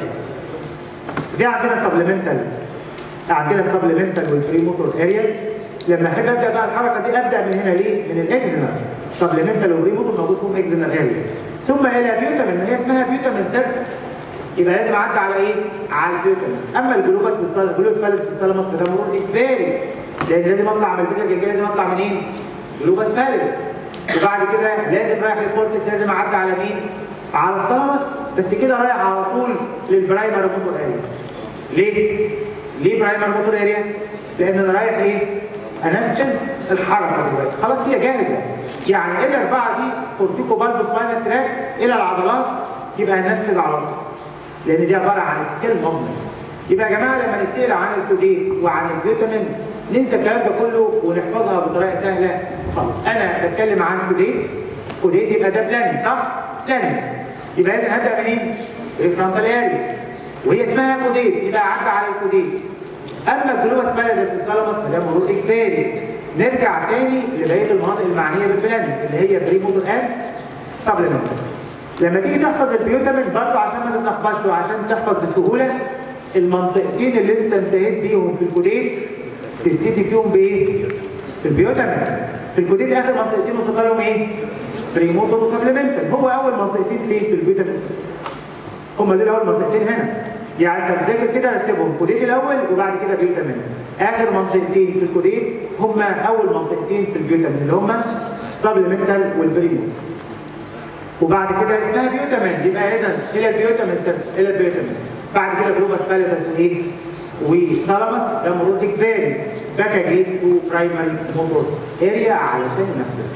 دي عندنا سبلمنتال عندنا السبلمنتال والبري موتور اريا لما احب ابدا بقى الحركه دي ابدا من هنا ليه؟ من الاكزيمر سبلمنتال والبري موتور موجود فيهم اكزيمر اريا ثم الى بيوتامين هي اسمها بيوتامين سيركل يبقى لازم اعدي على ايه؟ على البيوتامين اما الجلوكوز بالصلاه الجلوكوز فالس بالصلاه مصر ده مرور اجباري لان لازم اطلع من البيزا الجلجليه لازم اطلع منين؟ جلوكوز فالس وبعد كده لازم رايح للكورتكس لازم اعدي على مين؟ على الثالاموس بس كده رايح على طول للبرايمر موتور اريا ليه؟ ليه برايمر موتور اريا؟ لان انا رايح ايه؟ انفذ الحركه دلوقتي خلاص هي جاهزه يعني ال 4 دي كورتيكو بالبو سباينال تراك الى العضلات يبقى هننفذ على طول لان دي عباره عن سكيل موفمنت يبقى يا جماعه لما نتسال عن الكودين وعن الفيتامين ننسى الكلام ده كله ونحفظها بطريقه سهله خالص انا بتكلم عن كودين كودين يبقى ده بلاننج صح؟ بلاننج يبقى لازم هبدا منين؟ الفرونتال اريا وهي اسمها كودين يبقى عدى على الكودين اما الجلوبس بلدس والثالاموس ده مرور اجباري نرجع تاني لبقيه المناطق المعنيه بالبلاننج اللي هي بريموتور اند سبلمنتال لما تيجي تحفظ البيوتامين برضه عشان ما تتلخبطش وعشان تحفظ بسهوله المنطقتين اللي انت انتهيت بيهم في الكوديت تبتدي فيهم بايه؟ في البيوتامين في الكوديت اخر منطقتين وصلنا لهم ايه؟ بريموتور وسبلمنتال هو اول منطقتين فين في البيوتامين هم دول اول منطقتين هنا يعني انت مذاكر كده رتبهم كوديت الاول وبعد كده بيوتامين اخر منطقتين في الكوديت هم اول منطقتين في البيوتامين اللي هم سبلمنتال والبريموتور وبعد كده اسمها بيوتامين يبقى اذا الى البيوتامين الى البيوتامين بعد كده جلوباس باليتس وايه وثالاموس ده مرور اجباري باك جريد تو برايمري موتورز اريا علشان ينفذ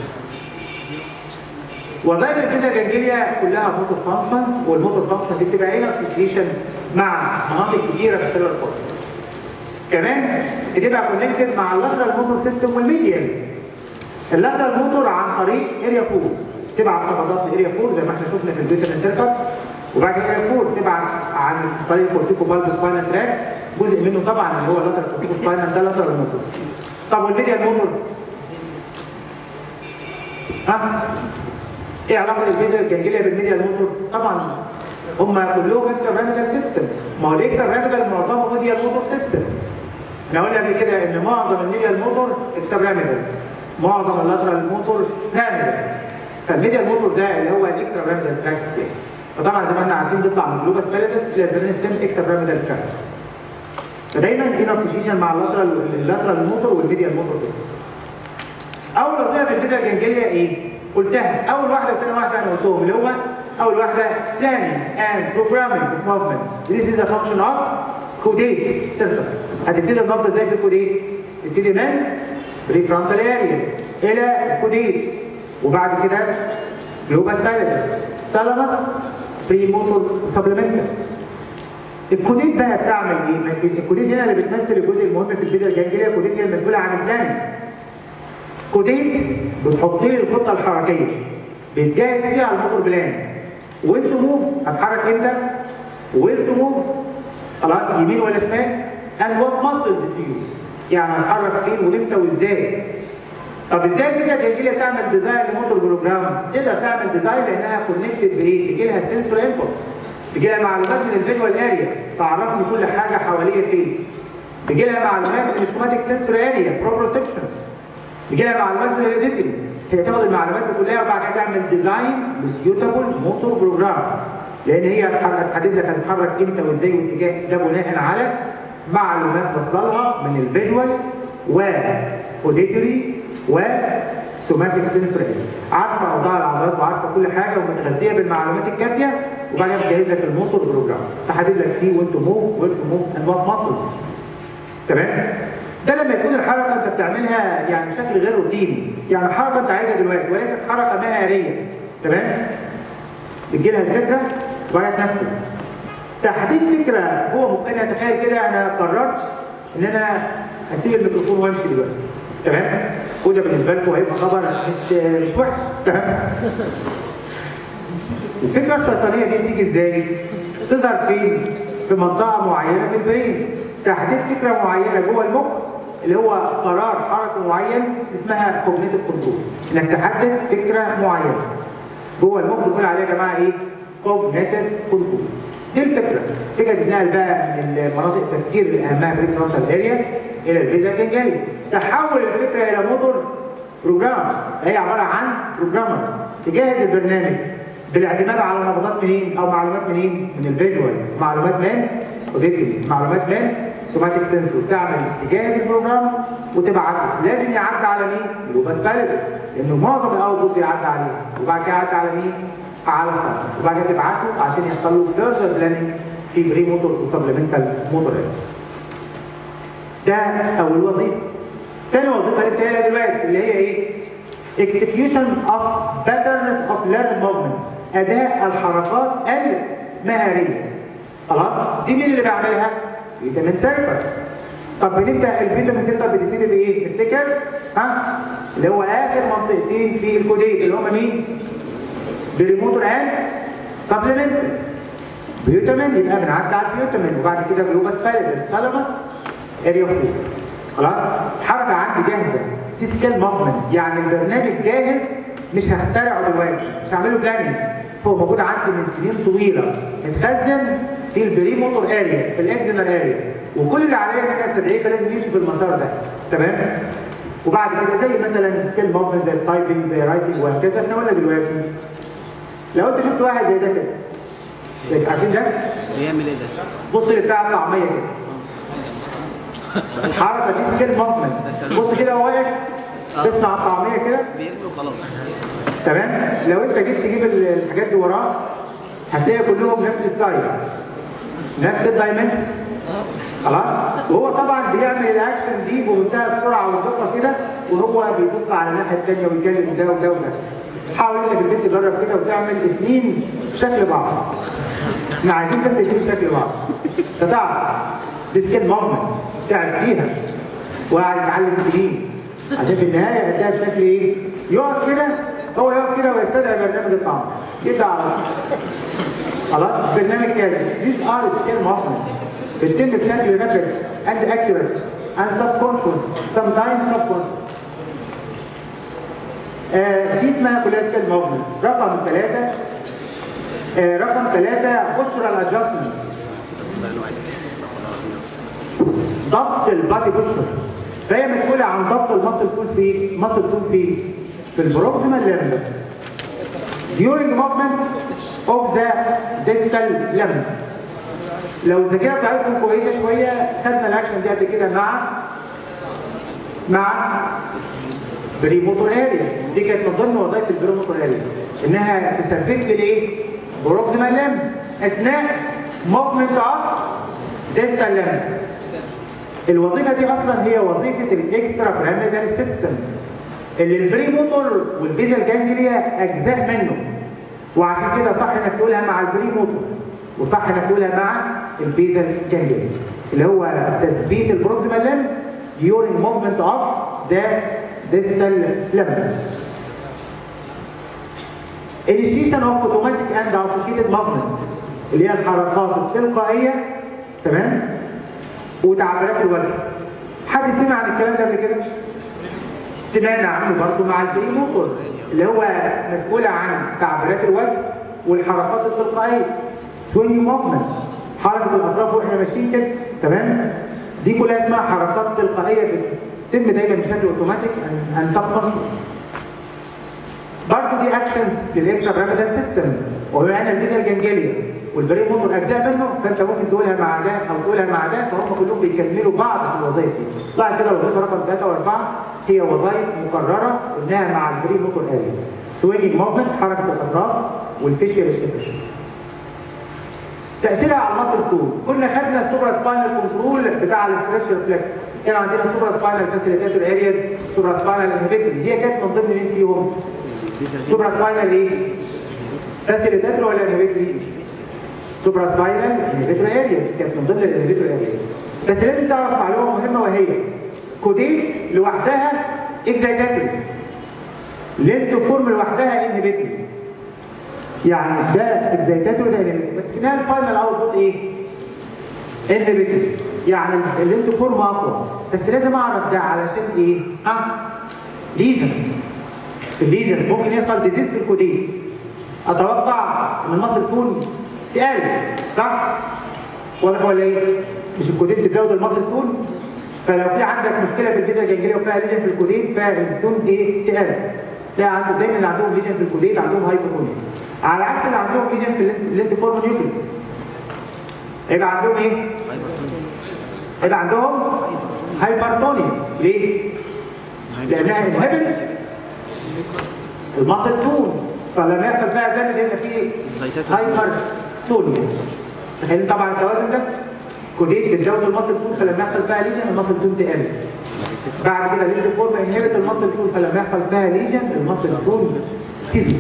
وظائف الجذع الجنجليه كلها موتور فانكشنز والموتور فانكشنز دي بتبقى هنا سيتويشن مع مناطق كتيره في السيلولار كورتكس كمان بتبقى كونكتد مع اللاترال موتور سيستم والميديال اللاترال موتور عن طريق اريا 4 تبعت نبضات لاريا 4 زي ما احنا شفنا في الفيتامين سيركت وبعد كده اريا 4 تبعت عن طريق كورتيكو بالبو سباينال تراك جزء منه طبعا اللي هو اللاترال كورتيكو سباينال ده لاترال موتور طب والميديال موتور ها ايه علاقه الفيزا الجنجليه بالميديال موتور طبعا هم كلهم اكسترا بيراميدال سيستم ما هو الاكسترا بيراميدال معظمه ميديال موتور سيستم احنا قلنا قبل كده ان معظم الميديال موتور اكسترا بيراميدال معظم اللاترال موتور بيراميدال فالميديال موتور ده اللي هو الاكسترا بيراميدال تراكس يعني فطبعا زي ما احنا عارفين بيطلع من جلوباس باليتس للبرينستم اكسترا بيراميدال تراكس فدايما في نوتيفيكيشن مع اللاترال اللاترال موتور والميديال موتور سيستم اول وظيفه في الفيزا الجنجليه ايه؟ قلتها اول واحده وثاني واحده انا قلتهم اللي هو اول واحده planning and programming movement this is a function of codate center هتبتدي النبضه ازاي في الكوديت؟ تبتدي من بريفرونتال اريا الى الكوديت وبعد كده جلوباس باليتس ثالاموس بريموتور سبلمنتال الكوديت بقى بتعمل ايه؟ الكوديت هنا اللي بتمثل الجزء المهم في الفيزا الجنجليه الكوديت هي المسؤوله عن البلاننج كوديت بتحط لي الخطه الحركيه بيتجهز فيها الموتور بلان وين تو موف هتحرك امتى وين تو موف خلاص يمين ولا شمال and what muscles to use يعني هتحرك فين وامتى وازاي طب ازاي الفيزا الجنجليه تعمل ديزاين لموتور بروجرام تقدر تعمل ديزاين لانها كونكتد بايه بيجي لها سنسور انبوت بيجي لها معلومات من الفيجوال اريا تعرفني كل حاجه حواليا فين بيجي لها معلومات من السوماتيك سنسور اريا بروبروسبشن بيجي لها معلومات من الاديتنج هي تاخد المعلومات دي كلها وبعد كده تعمل ديزاين لسيوتابل موتور بروجرام لان هي هتحدد لك هتتحرك امتى وازاي واتجاه ده بناء على معلومات وصلها من الفيجوال واوديتوري وسوماتيك سنسور عارفه اوضاع العضلات وعارفه كل حاجه ومتغذيه بالمعلومات الكافيه وبعدين بتجهز لك الموتور بروجرام تحدد لك فيه وين تو موف وين تو موف اند وات ماسلز تمام ده لما يكون الحركه انت بتعملها يعني بشكل غير روتيني يعني حركه انت عايزها دلوقتي وليست حركه مهاريه تمام بتجي لها الفكره وبعدين تنفذ تحديد فكره جوه مخنا تخيل كده انا قررت ان انا اسيب الميكروفون وامشي دلوقتي تمام وده بالنسبه لكم هيبقى خبر مش مش وحش تمام الفكره الشيطانيه دي بتيجي ازاي؟ تظهر فين؟ في منطقه معينه في البرين تحديد فكره معينه جوه المخ اللي هو قرار حركي معين اسمها كوجنيتيف كنترول انك تحدد فكره معينه جوه المخ بنقول عليها يا جماعه ايه؟ كوجنيتيف كنترول دي الفكره فكره تتنقل بقى من مناطق التفكير اللي اهمها بريك فرونتال اريا الى الفيزا جاي تحول الفكره الى موتور بروجرام هي عباره عن بروجرامر تجهز البرنامج بالاعتماد على نبضات منين او معلومات منين من الفيجوال معلومات من اوديتيف معلومات من سوماتيك سنسور تعمل تجهز البروجرام وتبعته لازم يعدي على مين؟ اللوباس بالانس لانه معظم الاوتبوت بيعدي عليه وبعد كده يعدي على مين؟ على السايت وبعد كده تبعته عشان يحصل له فيرجر بلاننج في بري موتور وسبلمنتال موتور ده اول وظيفه تاني وظيفه لسه قايلها دلوقتي اللي هي ايه؟ execution of patterns of learned movement اداء الحركات المهاريه خلاص دي مين اللي بيعملها؟ فيتامين سيرفر طب بنبدا الفيتامين سيرفر بتبتدي بايه؟ تفتكر؟ ها؟ اللي هو اخر منطقتين في الكوديت اللي هم مين؟ بريموتور اند سبلمنتال بيوتامين يبقى بنعدي على البيوتامين وبعد كده جلوباس بالانس ثالاموس اريا فور خلاص الحركه عندي جاهزه دي سكيل موفمنت يعني البرنامج جاهز مش هخترعه دلوقتي مش هعمله بلاننج هو موجود عندي من سنين طويله متخزن في البري موتور اريا في الاكزينر اريا وكل اللي عليا ان انا استدعيه فلازم يمشي في المسار ده تمام وبعد كده زي مثلا سكيل موفمنت زي التايبنج زي رايتنج وهكذا احنا قلنا دلوقتي لو انت شفت واحد زي ده كده زي- عارفين ده؟ بيعمل ايه ده؟ بص لبتاع الطعميه كده الحركه دي سكيل موفمنت بص كده هو واقف تصنع الطعميه كده بيرمي وخلاص تمام لو انت جيت تجيب ال- الحاجات دي وراه هتلاقي كلهم نفس السايز نفس الدايمنشن خلاص وهو طبعا بيعمل الاكشن دي بمنتهى السرعه والدقه كده وهو بيبص على الناحيه الثانيه ويكلم ده وده وده حاول انت في البيت تجرب كده وتعمل اثنين شكل بعض احنا عايزين بس اثنين شكل بعض فتعرف دي سكيل موفمنت تعب فيها وقاعد يتعلم سنين عشان في النهايه هتلاقي بشكل ايه؟ يقف كده هو يقف كده ويستدعي برنامج الطعام كده على طول. خلاص برنامج كده these are skill movements بتتم بشكل rapid and accurate and subconscious sometimes subconscious آه دي اسمها كلاسيكال موفمنت رقم ثلاثة آه رقم ثلاثة بشرى الادجستمنت ضبط البادي بوستر فهي مسؤولة عن ضبط المصل كول في مصل كول في في البروكسيمال ليمب during movement of the distal limb لو الذاكرة بتاعتكم كويسة شوية خدنا الاكشن دي قبل كده مع مع بريموتور اريا دي كانت من ضمن وظائف البريموتور اريا انها تثبت لي الايه؟ بروكسيمال ليمب اثناء موفمنت اوف ديستال ليمب الوظيفه دي اصلا هي وظيفه الاكسترا بيراميدال سيستم اللي البري موتور والبيزل جانجليا اجزاء منه وعشان كده صح انك تقولها مع البري موتور وصح انك تقولها مع البيزل جانجليا اللي هو تثبيت البروكسيمال ليم during movement of the distal limb. Initiation of automatic and associated movements اللي هي الحركات التلقائيه تمام وتعبيرات الوجه حد سمع عن الكلام ده قبل كده سمعنا عنه برضه مع البري موتور اللي هو مسؤول عن تعبيرات الوجه والحركات التلقائيه سوينج موفمنت حركه الاطراف واحنا ماشيين كده تمام دي كلها اسمها حركات تلقائيه بتتم دايما بشكل اوتوماتيك ان سب برضه دي اكشنز للاكسترا بيراميدال سيستم وبما ان الفيزا الجنجليه والبري موتور اجزاء منه فانت ممكن تقولها مع ده او تقولها مع ده فهم كلهم بيكملوا بعض في الوظائف دي. بعد كده الوظيفه رقم 3 و4 هي وظائف مكرره قلناها مع البري موتور اريا. سوينج موفمنت حركه الاطراف والفيشيال ستيفيشن. تاثيرها على المصل كول كنا خدنا السوبرا سباينال كنترول بتاع الاسترتش ريفلكس كان عندنا سوبرا سباينال فاسيليتاتور ارياز سوبرا سباينال انهبيتوري هي كانت من ضمن مين فيهم؟ سوبرا سباينال ايه؟ فاسيليتاتور ولا انهبيتوري؟ سوبرا سباينال انهبيتور ارياز كانت من ضمن الانهبيتور ارياز بس لازم تعرف معلومه مهمه وهي كوديت لوحدها اكزايتاتوري لينتو فورم لوحدها انهبيتوري يعني ده اكزايتاتوري ده inhibitory. بس في النهايه الفاينل اوتبوت ايه؟ انهبيتوري يعني اللينتو فورم اقوى بس لازم اعرف ده علشان ايه؟ ها؟ ليجنز في الليجن ممكن يحصل ديزيز في الكودين اتوقع ان المصل تكون تقل صح؟ واضح ولا ايه؟ مش الكودين بتزود المصل تون فلو في عندك مشكله في الفيزا الجنجليه وفيها ليجن في الكودين فالتون ايه؟ تقل تلاقي عنده دايما اللي عندهم ليجن في الكودين عندهم هايبوكونيا على عكس اللي عندهم ليجن في اللينتيفورم نيوكليس يبقى عندهم ايه؟ يبقى عندهم هايبرتونيا ليه؟ لانها انهبت المصل تون فلما يحصل فيها دامج هيبقى فيه هايبر تونيا تخيل طبعا التوازن ده كودين بتزود المصل تون فلما يحصل فيها ليجن المصل تون تقل بعد كده ليجن فورم انهبت المصل تون فلما يحصل فيها ليجن المصل تون تزيد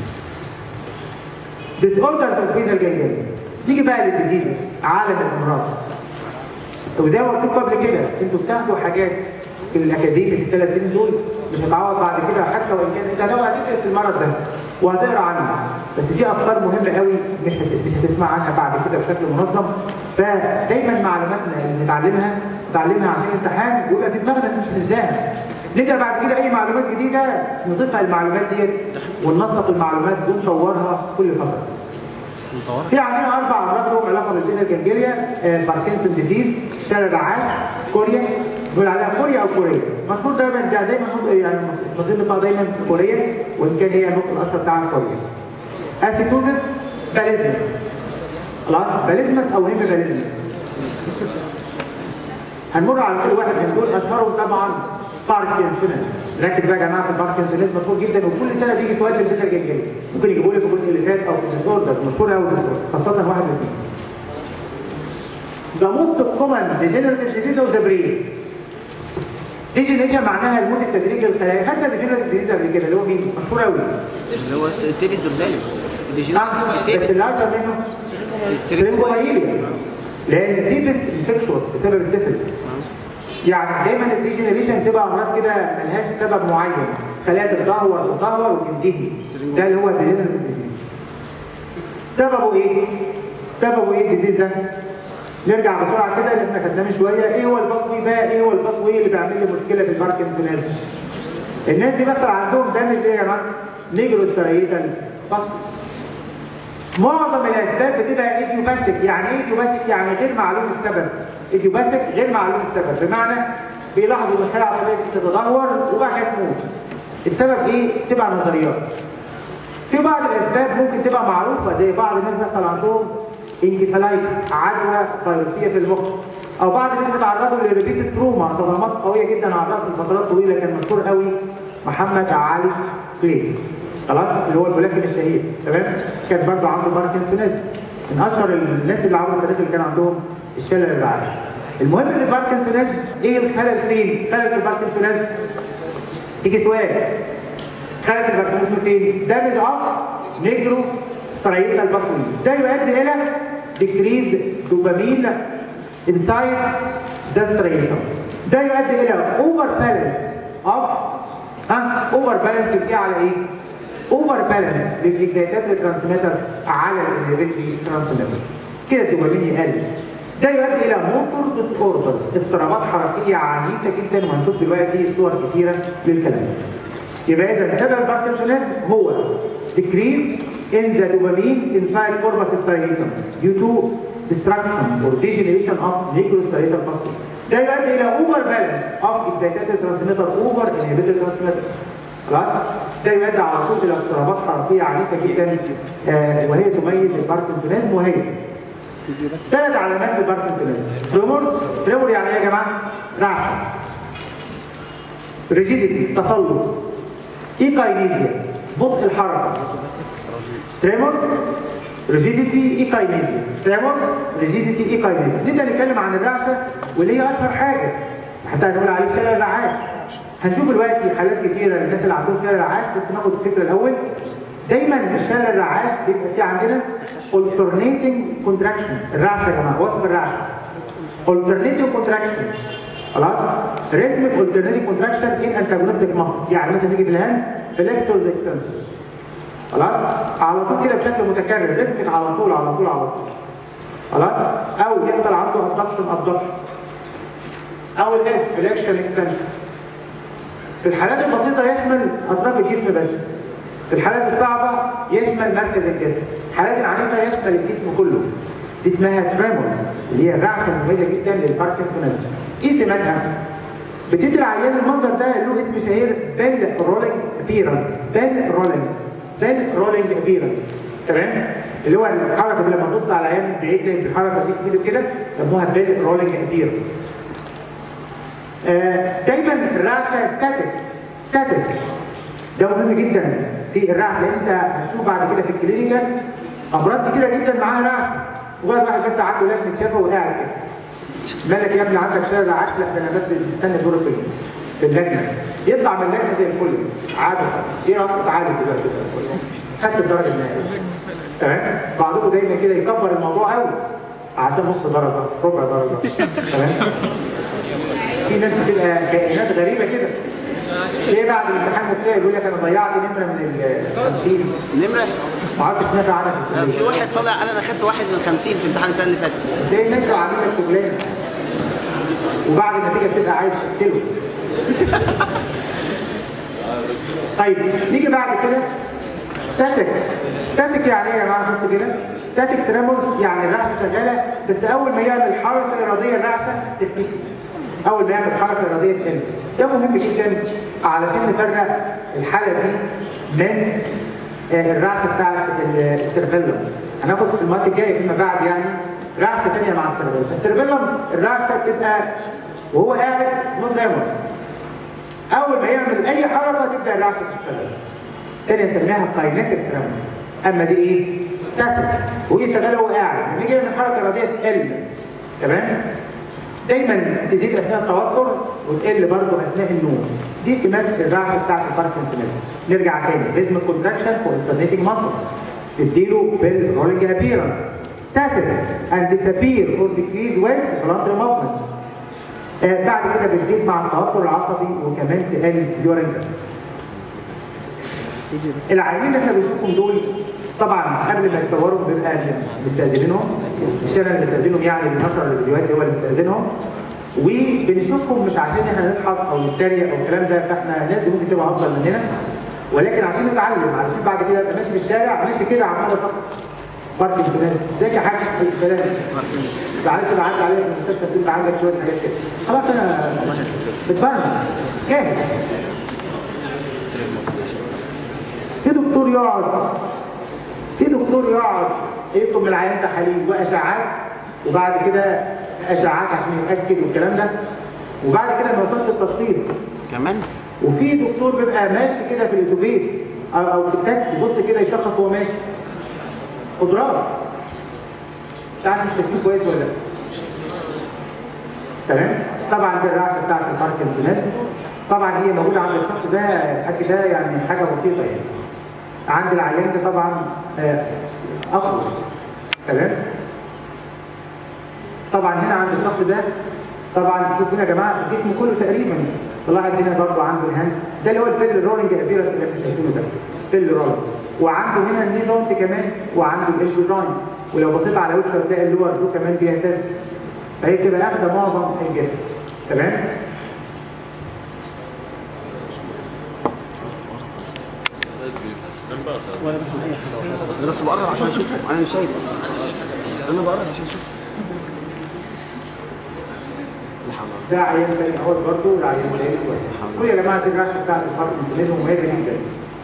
ديسوردر في الفيزا الجنجليه نيجي بقى للديزيز عالم الامراض وزي ما قلت لكم قبل كده انتوا بتاخدوا حاجات في الاكاديمي في الثلاث سنين دول مش هتعوض بعد كده حتى وان كان انت لو هتدرس المرض ده وهتقرا عنه بس في افكار مهمه قوي مش هت- مش هتسمع عنها بعد كده بشكل منظم فدايما معلوماتنا اللي نتعلمها نتعلمها عشان الامتحان ويبقى في دماغنا مش هننساها نبدا بعد كده اي معلومات جديده نضيفها المعلومات ديت وننسق المعلومات دي ونطورها كل فتره. في عندنا اربع امراض لهم علاقه بالبيتا الجنجليه باركنسون ديزيز شلل الرعاش كوريا بيقول عليها كوريا او كوريا مشهور دايما ده دايما نطق- يعني النظير بتاعه دايما كوريا وان كان هي النطق الاشهر بتاعها كوريا اسيتوزس باليزمس خلاص باليزمس او هيم باليزمس هنمر على كل واحد من دول اشهرهم طبعا باركنسونز ركز بقى يا جماعه في الباركنسونز مشهور جدا وكل سنه بيجي سؤال في البيتا الجنجليه ممكن يجيبوا لي في الجزء اللي فات او في الديسوردر مشهور قوي خاصه واحد من الاثنين The most common degenerative disease of the brain. Degeneration معناها الموت التدريجي للخلايا، حتى degenerative disease قبل كده اللي هو مين؟ مشهور قوي. اللي هو تيبس دورزاليس صح؟ بس اللي أشهر منه سرينجومايليا. لأن التيبس انفكشوس بسبب السيفلس. يعني دايما الديجنريشن بتبقى امراض كده ملهاش سبب معين، خلايا تتدهور تتدهور وتنتهي. ده اللي هو الديجنريتيف ديزيز. سببه ايه؟ سببه ايه الديزيز ده؟ نرجع بسرعه كده اللي احنا خدناه من شويه ايه هو البصوي بقى ايه هو البصوي اللي بيعمل لي مشكله في الباركنسونيز الناس دي مثلا عندهم دامج ايه يا جماعه نيجرو سترايدال بصوي معظم الاسباب بتبقى ايديوباثيك يعني ايه ايديوباثيك يعني غير معلوم السبب ايديوباثيك غير معلوم السبب بمعنى بيلاحظوا ان الخلايا العصبيه بتتدهور وبعد كده تموت السبب ايه تبقى نظريات في بعض الاسباب ممكن تبقى معروفه زي بعض الناس مثلا عندهم انكفالايتس عدوى فيروسيه في المخ او بعض الناس بيتعرضوا لريبيتد تروما صدمات قويه جدا على الراس لفترات طويله كان مشهور قوي محمد علي كلي خلاص اللي هو الملاكم الشهير تمام كان برضه عنده باركنسونيز من اشهر الناس اللي عملوا التاريخ اللي كان عندهم الشلل الرعاش المهم في الباركنسونيز ايه الخلل فين؟ خلل في الباركنسونيز يجي سؤال خلل في الباركنسونيز فين؟ دامج اوف نيجرو سترايتال البصري ده يؤدي الى ديكريز دوبامين انسايد ذا سترايتال ده يؤدي الى اوفر بالانس اوف ها اوفر بالانس ايه على ايه؟ اوفر بالانس للاكزيتات ترانسميتر على الانهبيتري ترانسميتر كده الدوبامين يقل ده يؤدي الى موتور ديسوردرز اضطرابات حركيه عنيفه جدا وهنشوف دلوقتي صور كثيره للكلام ده. يبقى اذا سبب الباركنسونيزم هو decrease in the dopamine inside corpus striatum due to destruction or degeneration of nucleostriatal pathway. ده يؤدي الى اوفر بالانس اوف اكزيتاتيف ترانسميتر اوفر انهبيتد ترانسميتر خلاص ده يؤدي على طول الى اضطرابات حركيه عنيفه جدا آه وهي تميز الباركنسونيزم وهي ثلاث علامات للباركنسونيزم تريمورز تريمور يعني ايه يا جماعه؟ رعشه ريجيديتي تسلط ايكاينيزيا بطء الحركه تريمورز ريجيديتي ايكاينيزيا تريمورز ريجيديتي ايكاينيزيا نبدا نتكلم عن الرعشه واللي هي اشهر حاجه حتى هنقول عليه شلل الرعاش هنشوف دلوقتي حالات كتيره للناس اللي عندهم شلل الرعاش بس ناخد الفكره الاول دايما الشلل الرعاش بيبقى في عندنا alternating contraction الرعشه يا جماعه وصف الرعشه alternating contraction خلاص ريزمك alternative contraction in antagonistic muscle يعني مثلا تيجي في الهاند flexors extensors خلاص على طول كده بشكل متكرر ريزمك على طول على طول على طول خلاص او يحصل عنده abduction abduction او الهيد فليكشن اكستنشن في الحالات البسيطه يشمل اطراف الجسم بس في الحالات الصعبه يشمل مركز الجسم الحالات العنيفه يشمل الجسم كله دي اسمها تريمورز اللي هي الرعشه المميزه جدا للباركنسونيزم ايه سماتها بتدي العيان المنظر ده له اسم شهير بيل رولينج ابيرنس بيل رولينج بيل رولينج ابيرنس تمام اللي هو الحركه اللي لما تبص على العيان من بعيد تلاقي الحركه دي كده كده سموها بيل رولينج ابيرنس آه، دايما الرعشه ستاتيك ستاتيك ده مهم جدا في الرعشه لان انت هتشوف بعد كده في الكلينيكال امراض كتيره جدا معاها رعشه مجرد واحد بس عنده لكنه شافه وقاعد كده مالك يا ابني عندك شلل رعاش لا ده انا بس مستني دور في في اللجنه يطلع من اللجنه زي الفل عادي ايه رايك تعالى دلوقتي خدت الدرجه النهائيه تمام بعضكم دايما كده يكبر الموضوع قوي عشان نص درجه ربع درجه تمام في ناس بتبقى كائنات غريبه كده ليه بعد الامتحان بتلاقي يقول لك انا ضيعت نمره من ال 50 نمرة ما عرفتش نافع عنها في آه، في الكليه واحد طالع قال انا خدت واحد من 50 في امتحان السنة اللي فاتت تلاقي الناس عاملين لك شغلانه وبعد النتيجه بتبقى عايز تقتله طيب نيجي بعد كده ستاتيك ستاتيك يعني ايه يا جماعه بصوا كده ستاتيك تريمور يعني الرعشه شغاله بس اول ما يعمل حركه اراديه الرعشه تختفي اول ما يعمل حركه اراديه تقل ده مهم جدا علشان نفرق الحاله دي من آه، الرعشه بتاعت السيرفيلم هناخد في المرات الجايه فيما بعد يعني رعشه ثانيه مع السيرفيلم السيرفيلم الرعشه بتبقى وهو قاعد نون ريمورس اول ما يعمل اي حركه تبدا الرعشه تشتغل تاني نسميها كاينيتيك تريمورس اما دي ايه ستاتيك وهي شغاله وهو قاعد لما يجي يعمل حركه اراديه تقل تمام دايما تزيد اثناء التوتر وتقل برضه اثناء النوم دي سمات الرعشه بتاعت الباركنسونيزم نرجع تاني ريزم كونتراكشن فور الترنيتنج ماسل تديله بالرولينج ابيرنس ستاتيك اند disappear or decrease with voluntary movement آه، بعد كده بتزيد مع التوتر العصبي وكمان تقل during العيانين اللي احنا بنشوفهم دول طبعا قبل ما يتصوروا بنبقى مستاذنينهم مش انا اللي مستاذنهم يعني اللي نشر الفيديوهات هو اللي مستاذنهم وبنشوفهم مش عشان احنا نضحك او نتريق او الكلام ده فاحنا ناس ممكن تبقى افضل مننا ولكن عشان نتعلم علشان بعد كده ابقى ماشي في الشارع ماشي كده عمال افكر باركنسونيز ازيك يا حاج السلام معلش انا عدى عليك في المستشفى سيب عندك شويه حاجات كده خلاص انا بتبرمج جاهز في دكتور يقعد في دكتور يقعد يطلب من العيان تحاليل واشعاعات وبعد كده اشعاعات عشان يتاكد والكلام ده وبعد كده ما يوصلش التشخيص كمان وفي دكتور بيبقى ماشي كده في الاتوبيس او او في التاكسي بص كده يشخص وهو ماشي قدرات مش عارف انت شايفين كويس ولا لا تمام طبعا دي الرعشه بتاعت الباركنسونيزم طبعا هي موجوده عند الشخص ده الحاج ده يعني حاجه بسيطه يعني عند العيان ده طبعا آه، اقوى تمام طبعا هنا عند الشخص ده طبعا شوف هنا يا جماعه الجسم كله تقريبا تلاحظ هنا برضه عنده الهاند ده اللي هو الفيل رولينج ابيرنس اللي احنا شايفينه ده فيل رولينج وعنده هنا الني جوينت كمان وعنده الالبو جوينت ولو بصيت على وشه هتلاقي اللور دو كمان فيها اساس فهي بتبقى اخده معظم الجسم تمام انا بس بقرب عشان اشوفه انا مش شايف انا بقرب عشان اشوفه لا حول ولا ده عيان تاني اهوت برضه والعيان تاني كويس كل يا جماعه دي الرعشه بتاعت الباركنسونيزم مميزه جدا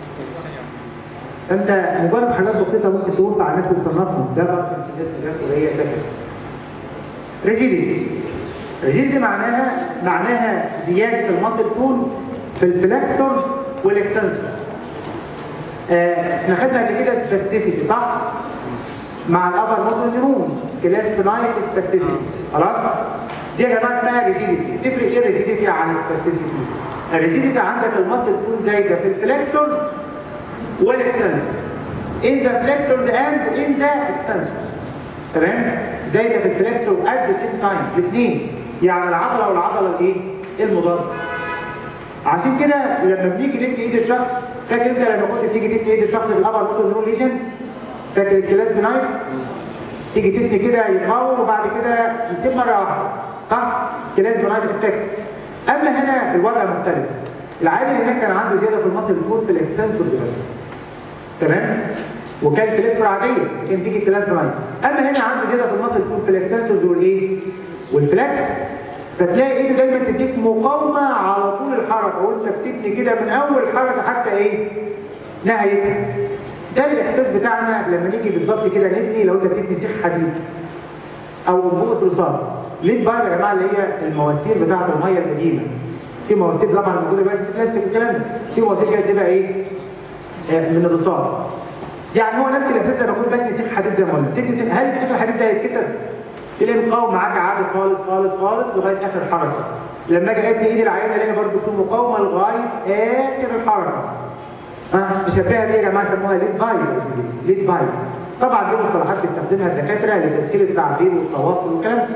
فانت مجرد حاجات بسيطه ممكن تبص على الناس وتصنفهم ده باركنسونيزم ده وهي ده كده ريجيديتي ريجيديتي معناها معناها زياده المصل طول في الفلكسورز والاكستنسورز آه، احنا خدنا قبل كده سباستيسيتي صح؟ مع الابر موتور نيرون كلاس نايت سباستيسيتي خلاص؟ دي يا جماعه اسمها ريجيديتي تفرق ايه ريجيديتي عن سباستيسيتي؟ الريجيديتي عندك المصل تكون زايده في الفلكسورز والاكستنسورز in the flexors and in the extensors تمام؟ زايده في الفلكسور at the same time الاثنين يعني العضله والعضله الايه؟ المضاده عشان كده لما بنيجي ندي ايد الشخص فاكر انت لما كنت بتيجي تدي ايد الشخص بالابر موتور ليجن فاكر الكلاس بنايف تيجي تبني كده يقاوم وبعد كده يسيب مره واحده صح؟ كلاس بنايف افكت اما هنا الوضع مختلف العادي هناك كان عنده زياده في المصل بتكون في الاكستنسور بس تمام؟ وكان كلاسور عاديه كان تيجي كلاس بنايف اما هنا عنده زياده في المصل بتكون في الاكستنسورز والايه؟ والفلاكس فتلاقي ايده دايما تديك مقاومه على طول الحركه وانت بتبني كده من اول حركه حتى ايه؟ نهايتها ده الاحساس بتاعنا لما نيجي بالظبط كده نبني لو انت بتبني سيخ حديد او انبوبه رصاص ليه بقى يا جماعه اللي هي المواسير بتاعه الميه القديمه في مواسير طبعا موجوده بقى في بلاستيك والكلام ده في مواسير كده بتبقى ايه؟ آه، من الرصاص يعني هو نفس الاحساس لما كنت ببني سيخ حديد زي ما قلنا تبني سيخ هل السيخ الحديد ده هيتكسر؟ تلاقي مقاوم معاك عادي خالص خالص خالص لغايه اخر حركه لما اجي ادي ايدي العينه الاقي برضه في مقاومه لغايه اخر الحركه ها مشبهه دي يا جماعه سموها ليد باي ليد باي طبعا دي مصطلحات بيستخدمها الدكاتره لتسهيل التعبير والتواصل والكلام ده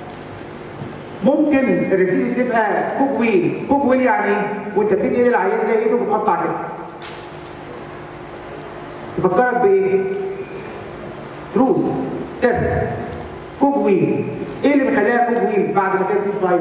ممكن الرجيل تبقى كوك ويل كوك ويل يعني ايه وانت بتدي ايد العيان ده ايده بتقطع كده تفكرك بايه تروس ترس كوك ويل ايه اللي بيخليها كوك ويل بعد ما تدي باي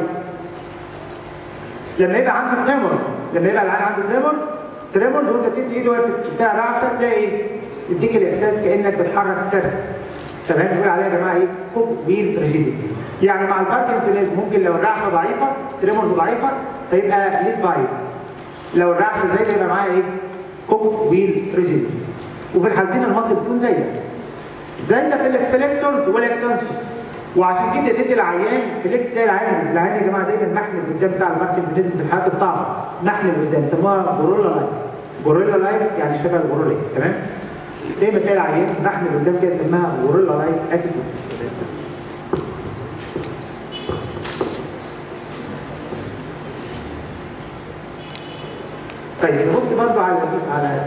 لما يبقى عنده تريمورز لما يبقى العيان عنده تريمورز تريمورز وانت بتدي ايده وهي بتاع رعشه تلاقي ايه؟ يديك الاحساس كانك بتحرك ترس تمام بنقول عليها يا جماعه ايه؟ كوك ويل ريجيديتي يعني مع الباركنسونيزم ممكن لو الرعشه ضعيفه تريمورز ضعيفه فيبقى ليد باي لو الرعشه زي يبقى معاها ايه؟ كوك ويل ريجيديتي وفي الحالتين المصل بتكون زيك زي في الفليكسورز والاكستنسورز وعشان كده تدي العيان فليكس تلاقي العيان العيان يا جماعه دايما محن قدام بتاع الباركنسونيزم في الحالات الصعبه محن قدام يسموها جوريلا لايف جوريلا لايف يعني شبه الغوريلا تمام دايما تلاقي العيان محن قدام كده يسموها جوريلا لايف اتيتيود طيب نبص برضو على على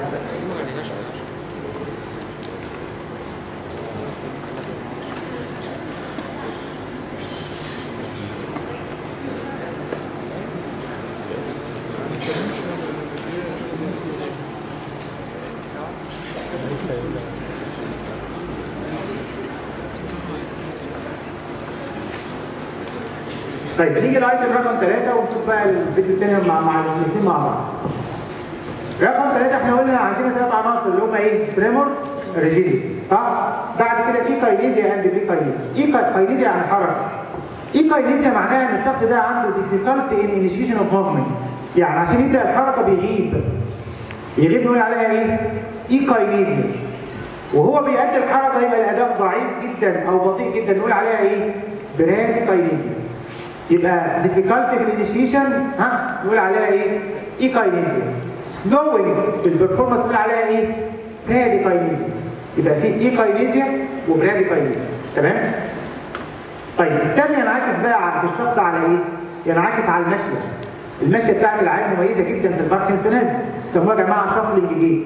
طيب نيجي لايتم رقم ثلاثة ونشوف بقى الفيديو الثاني مع مع الاثنين مع بعض. رقم ثلاثة احنا قلنا عندنا ثلاث عناصر اللي هم ايه؟ ستريمورز ريجيديتي صح؟ بعد كده اي كاينيزيا اند بي كاينيزيا. اي كاينيزيا يعني حركة. اي كاينيزيا معناها ان الشخص ده عنده difficulty in initiation of movement. يعني عشان يبدا الحركة بيغيب. يغيب نقول عليها ايه؟ اي كاينيزيا. وهو بيأدي الحركة يبقى الأداء ضعيف جدا أو بطيء جدا نقول عليها ايه؟ براد كاينيزيا. يبقى difficulty في الانيشيشن ها نقول عليها ايه؟ ايكاينيزيا. سلوينج في البرفورمانس نقول عليها ايه؟ براديكاينيزيا. يبقى في ايكاينيزيا وبراديكاينيزيا تمام؟ طيب الثاني ينعكس بقى في الشخص على ايه؟ ينعكس على المشية. المشية بتاعت العيان مميزة جدا في الباركنسونيزم سموها يا جماعة شفلنج جيت.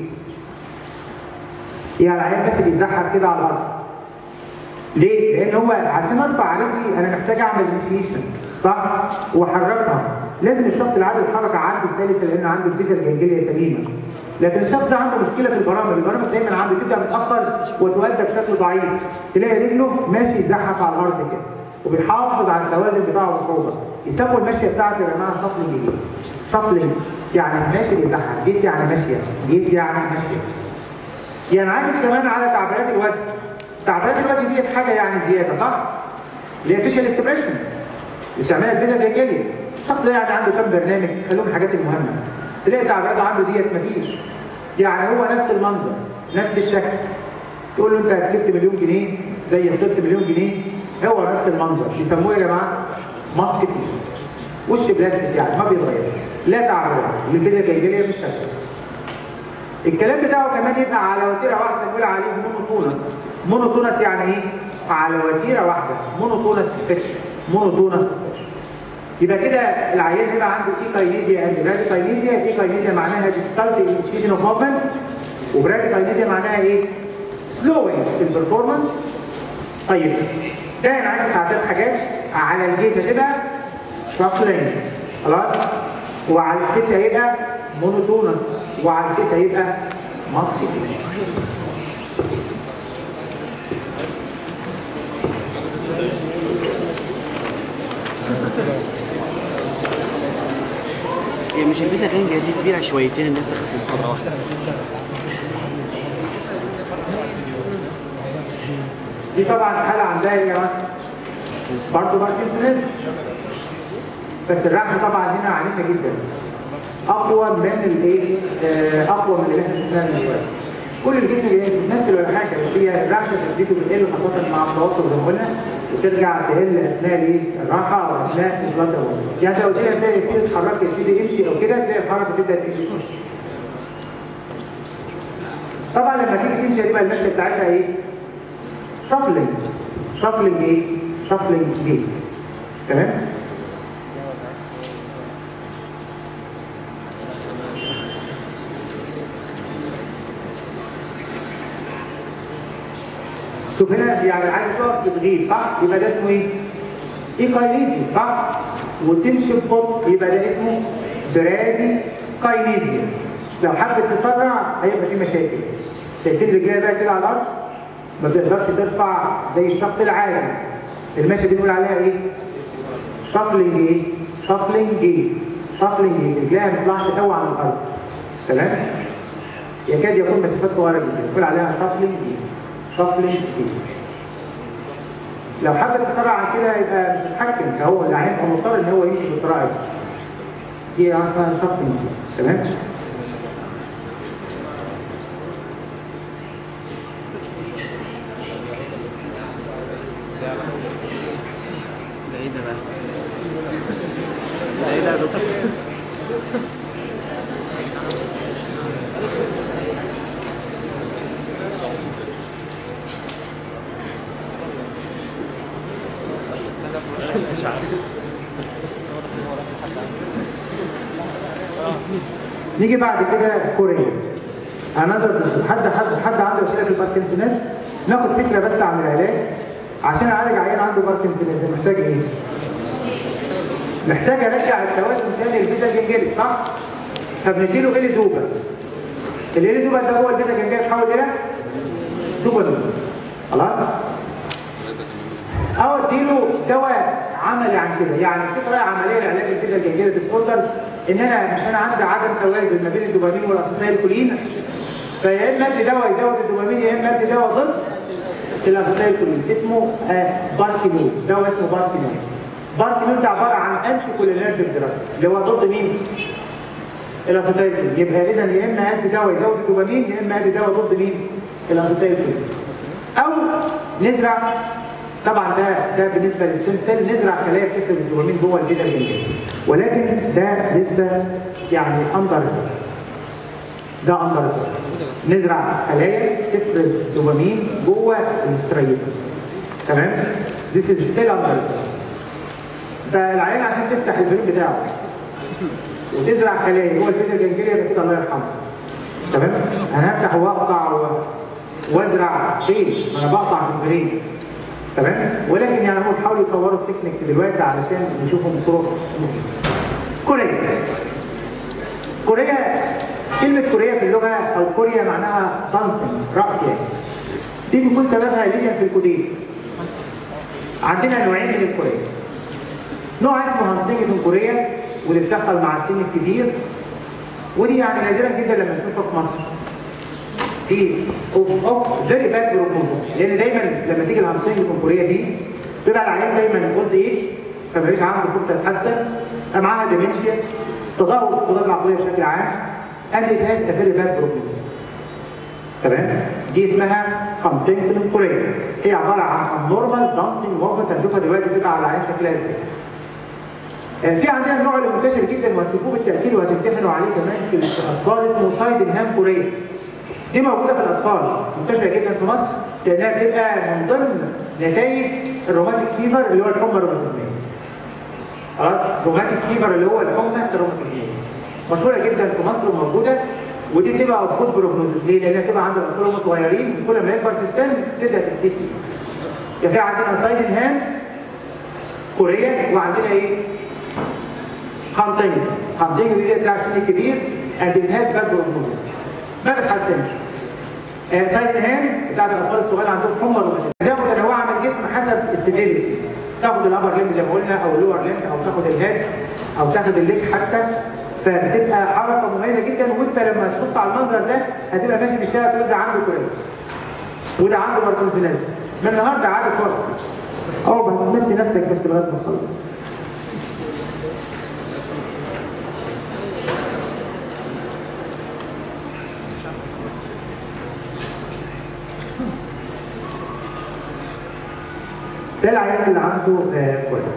يعني العيان ماشي بيزحف كده على الأرض. ليه؟ لأن هو عشان ارفع رجلي أنا محتاج أعمل انيشيشن صح؟ واحركها لازم الشخص اللي عنده الحركه عنده سلسه لان عنده الفيزا الجنجليه سليمه لكن الشخص ده عنده مشكله في البرامج البرامج دايما عنده تبدا متاخر وتؤدى بشكل ضعيف تلاقي رجله ماشي يزحف على الارض كده وبيحافظ على التوازن بتاعه بصعوبه يسموا المشيه بتاعته يا جماعه شفلنج جيت شفلنج يعني ماشي بيزحف جيت يعني ماشيه جيت يعني ماشيه ينعكس كمان على تعبيرات الوجه تعبيرات الوجه دي حاجه يعني زياده صح؟ اللي هي فيشل اكسبريشنز بتعملها الفيزا الجنجليه الشخص ده يعني عنده كام برنامج خلوهم الحاجات المهمه تلاقي تعبيرات عنده ديت مفيش يعني هو نفس المنظر نفس الشكل تقول له انت كسبت مليون جنيه زي خسرت مليون جنيه هو نفس المنظر يسموه يا جماعه ماسك فيس وش بلاستيك يعني ما بيتغير لا تعبيرات الفيزا الجنجليه مش شكل الكلام بتاعه كمان يبقى على وتيره واحده نقول عليه مونوتونس مونوتونس يعني ايه؟ على وتيره واحده مونوتونس سبيكشن مونوتونس سبيكشن يبقى كده العيان هيبقى عنده ايكاينيزيا اند براديكاينيزيا ايكاينيزيا معناها difficulty in initiation of movement وبراديكاينيزيا معناها ايه؟ slowing في البرفورمانس طيب ده ينعكس على ثلاث حاجات على الجيت هتبقى شافلينج خلاص وعلى السكتش هيبقى مونوتونس وعلى الكيس هيبقى ماسك هي مش البيزا جانجا دي كبيره شويتين الناس دخلت في محاضره واحده دي طبعا حاله عندها ايه يا جماعه؟ برضه باركنسونيزم بس الرحم طبعا هنا عنيفه جدا اقوى من الايه؟ آه، اقوى من اللي احنا شفناه من شويه كل الجسم بي- بتمثل ولا حاجه بس هي الرحم تديته بتقل خاصه مع التوتر زي ما قلنا وترجع تقل اثناء الايه؟ الراحه او اثناء البلاد يعني لو قلت تلاقي في اتحركت تبتدي يمشي او كده تلاقي الحركه تبدا تمشي طبعا لما تيجي تمشي هتبقى المشيه بتاعتها ايه؟ شافلنج شافلنج ايه؟ شافلنج جيت تمام؟ شوف هنا يعني عايز تقف بتغيب صح؟ يبقى ده اسمه ايه؟ ايكاينيزيا صح؟ وتمشي ببطء يبقى ده اسمه برادي كاينيزيا لو حبت تسرع هيبقى في مشاكل شايفين رجليها بقى كده على الارض ما تقدرش ترفع زي الشخص العادي الماشي دي بنقول عليها ايه؟ شافلنج ايه؟ شافلنج ايه؟ شافلنج ايه؟ رجليها ما تطلعش قوي عن الارض تمام؟ يكاد يكون مسافات صغيره جدا بنقول عليها شافلنج ايه؟ شافلنج ايه؟ لو حابب تسرع عن كده يبقى مش متحكم فهو اللي هيبقى مضطر ان هو يمشي بسرعه دي دي اصلا شافلنج تمام؟ ده ايه ده بقى؟ ده ايه ده يا دكتور؟ نيجي بعد كده كوريا هنظر حد حد حد عنده مشكله في الباركنسونيز ناخد فكره بس عن العلاج عشان اعالج عيان عنده باركنسونيز محتاج ايه؟ محتاج ارجع التوازن تاني للبيزا الجنجلي صح؟ فبنديله ايه دوبا الايه دوبا ده هو البيزا الجنجلي يتحول الى دوبامين خلاص؟ او اديله دواء عملي عن كده يعني في طريقه عمليه لعلاج الفيزا الجنجيريا ديس اوردرز ان انا مش انا عندي عدم توازن ما بين الدوبامين والاسيتايل كولين فيا اما ادي دواء يزود الدوبامين يا اما ادي دواء ضد الاسيتايل كولين اسمه آه باركينول دواء اسمه باركينول باركينول ده عباره عن انتي كولينرجيك دراج اللي هو ضد مين؟ الاسيتايل كولين يبقى اذا يا اما ادي دواء يزود الدوبامين يا اما ادي دواء ضد مين؟ الاسيتايل كولين او نزرع طبعا ده ده بالنسبه للستيم سيل نزرع خلايا بتفرز الدوبامين جوه الجذع الجنجلي ولكن ده لسه يعني اندر ده اندر نزرع خلايا تفرز دوبامين جوه الاستريتور تمام This is still under فالعيان عشان تفتح البريد بتاعه وتزرع خلايا جوه الجذع الجنجلي يبقى كده الله يرحمه تمام انا هفتح واقطع و... وازرع شيء انا بقطع في البريد تمام ولكن يعني هم بيحاولوا يطوروا التكنيك دلوقتي علشان نشوفهم بطرق كوريا كوريا كلمة كوريا في اللغة أو كوريا معناها دانسنج رقص يعني دي بيكون سببها ليجن في الكودين عندنا نوعين من الكوريا نوع اسمه هانتنجتون كوريا واللي بتحصل مع السن الكبير ودي يعني نادرا جدا لما نشوفها في مصر دي اوف اوف فيري باد بروجنوزس لان دايما لما تيجي الهانتنج الجمهوريه دي بيبقى العيان دايما اولد ايج فماليش عنده فرصه يتحسن معاها ديمنشيا تدهور في القدرات العقليه بشكل عام and it has a very bad prognosis تمام دي اسمها هانتنجتون كوريا هي عباره عن نورمال دانسينج موفمنت هنشوفها دلوقتي بتبقى على العين شكلها ازاي آه، في عندنا النوع اللي منتشر جدا وهتشوفوه بالتاكيد وهتمتحنوا عليه كمان في الاطفال اسمه سايد هام كوريا دي موجوده في الاطفال منتشره جدا في مصر لانها بتبقى من ضمن نتائج الروماتيك فيفر اللي هو الحمى الروماتيزميه. خلاص روماتيك فيفر اللي هو الحمى الروماتيزميه. مشهوره جدا في مصر وموجوده ودي بتبقى اوف بروجنوزس ليه؟ لانها بتبقى عند الاطفال وهم صغيرين كل ما يكبر في السن تبدا تختفي. يبقى في عندنا سايد هام كوريا وعندنا ايه؟ هانتنج هانتنج دي بتاع السن الكبير اند انهاز برد والموز ما بتحسنش آه سايد هام بتاعت الاطفال الصغيره عندهم حمى روماتيزم زي متنوعه من الجسم حسب السيفيريتي تاخد الابر ليمب زي ما قلنا او اللور ليمب او تاخد الهيد او تاخد الليج حتى فبتبقى حركه مميزه جدا وانت لما تبص على المنظر ده هتبقى ماشي في الشارع تقول ده عنده كويس وده عنده باركنسونيزم من النهارده عادي خالص اه بتمشي نفسك بس لغايه ما تخلص ده العيان اللي عنده آه، كويس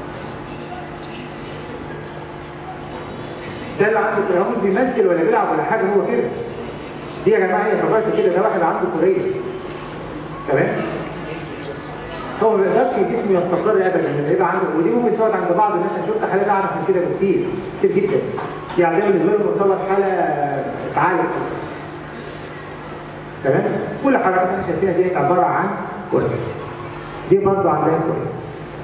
ده اللي عنده كويس هو مش بيمثل ولا بيلعب ولا حاجه هو كده دي يا جماعه هي فكرت كده ده واحد عنده كوريه تمام هو ما بيقدرش جسمه يستقر ابدا لما يبقى عنده ودي ممكن تقعد عند بعض الناس انا شفت حالات اعرف من كده بكتير كتير جدا يعني ده بالنسبه له تعتبر حاله تعالج خالص تمام كل الحركات اللي احنا شايفينها دي عباره عن كوريه دي برضه عندها كوريه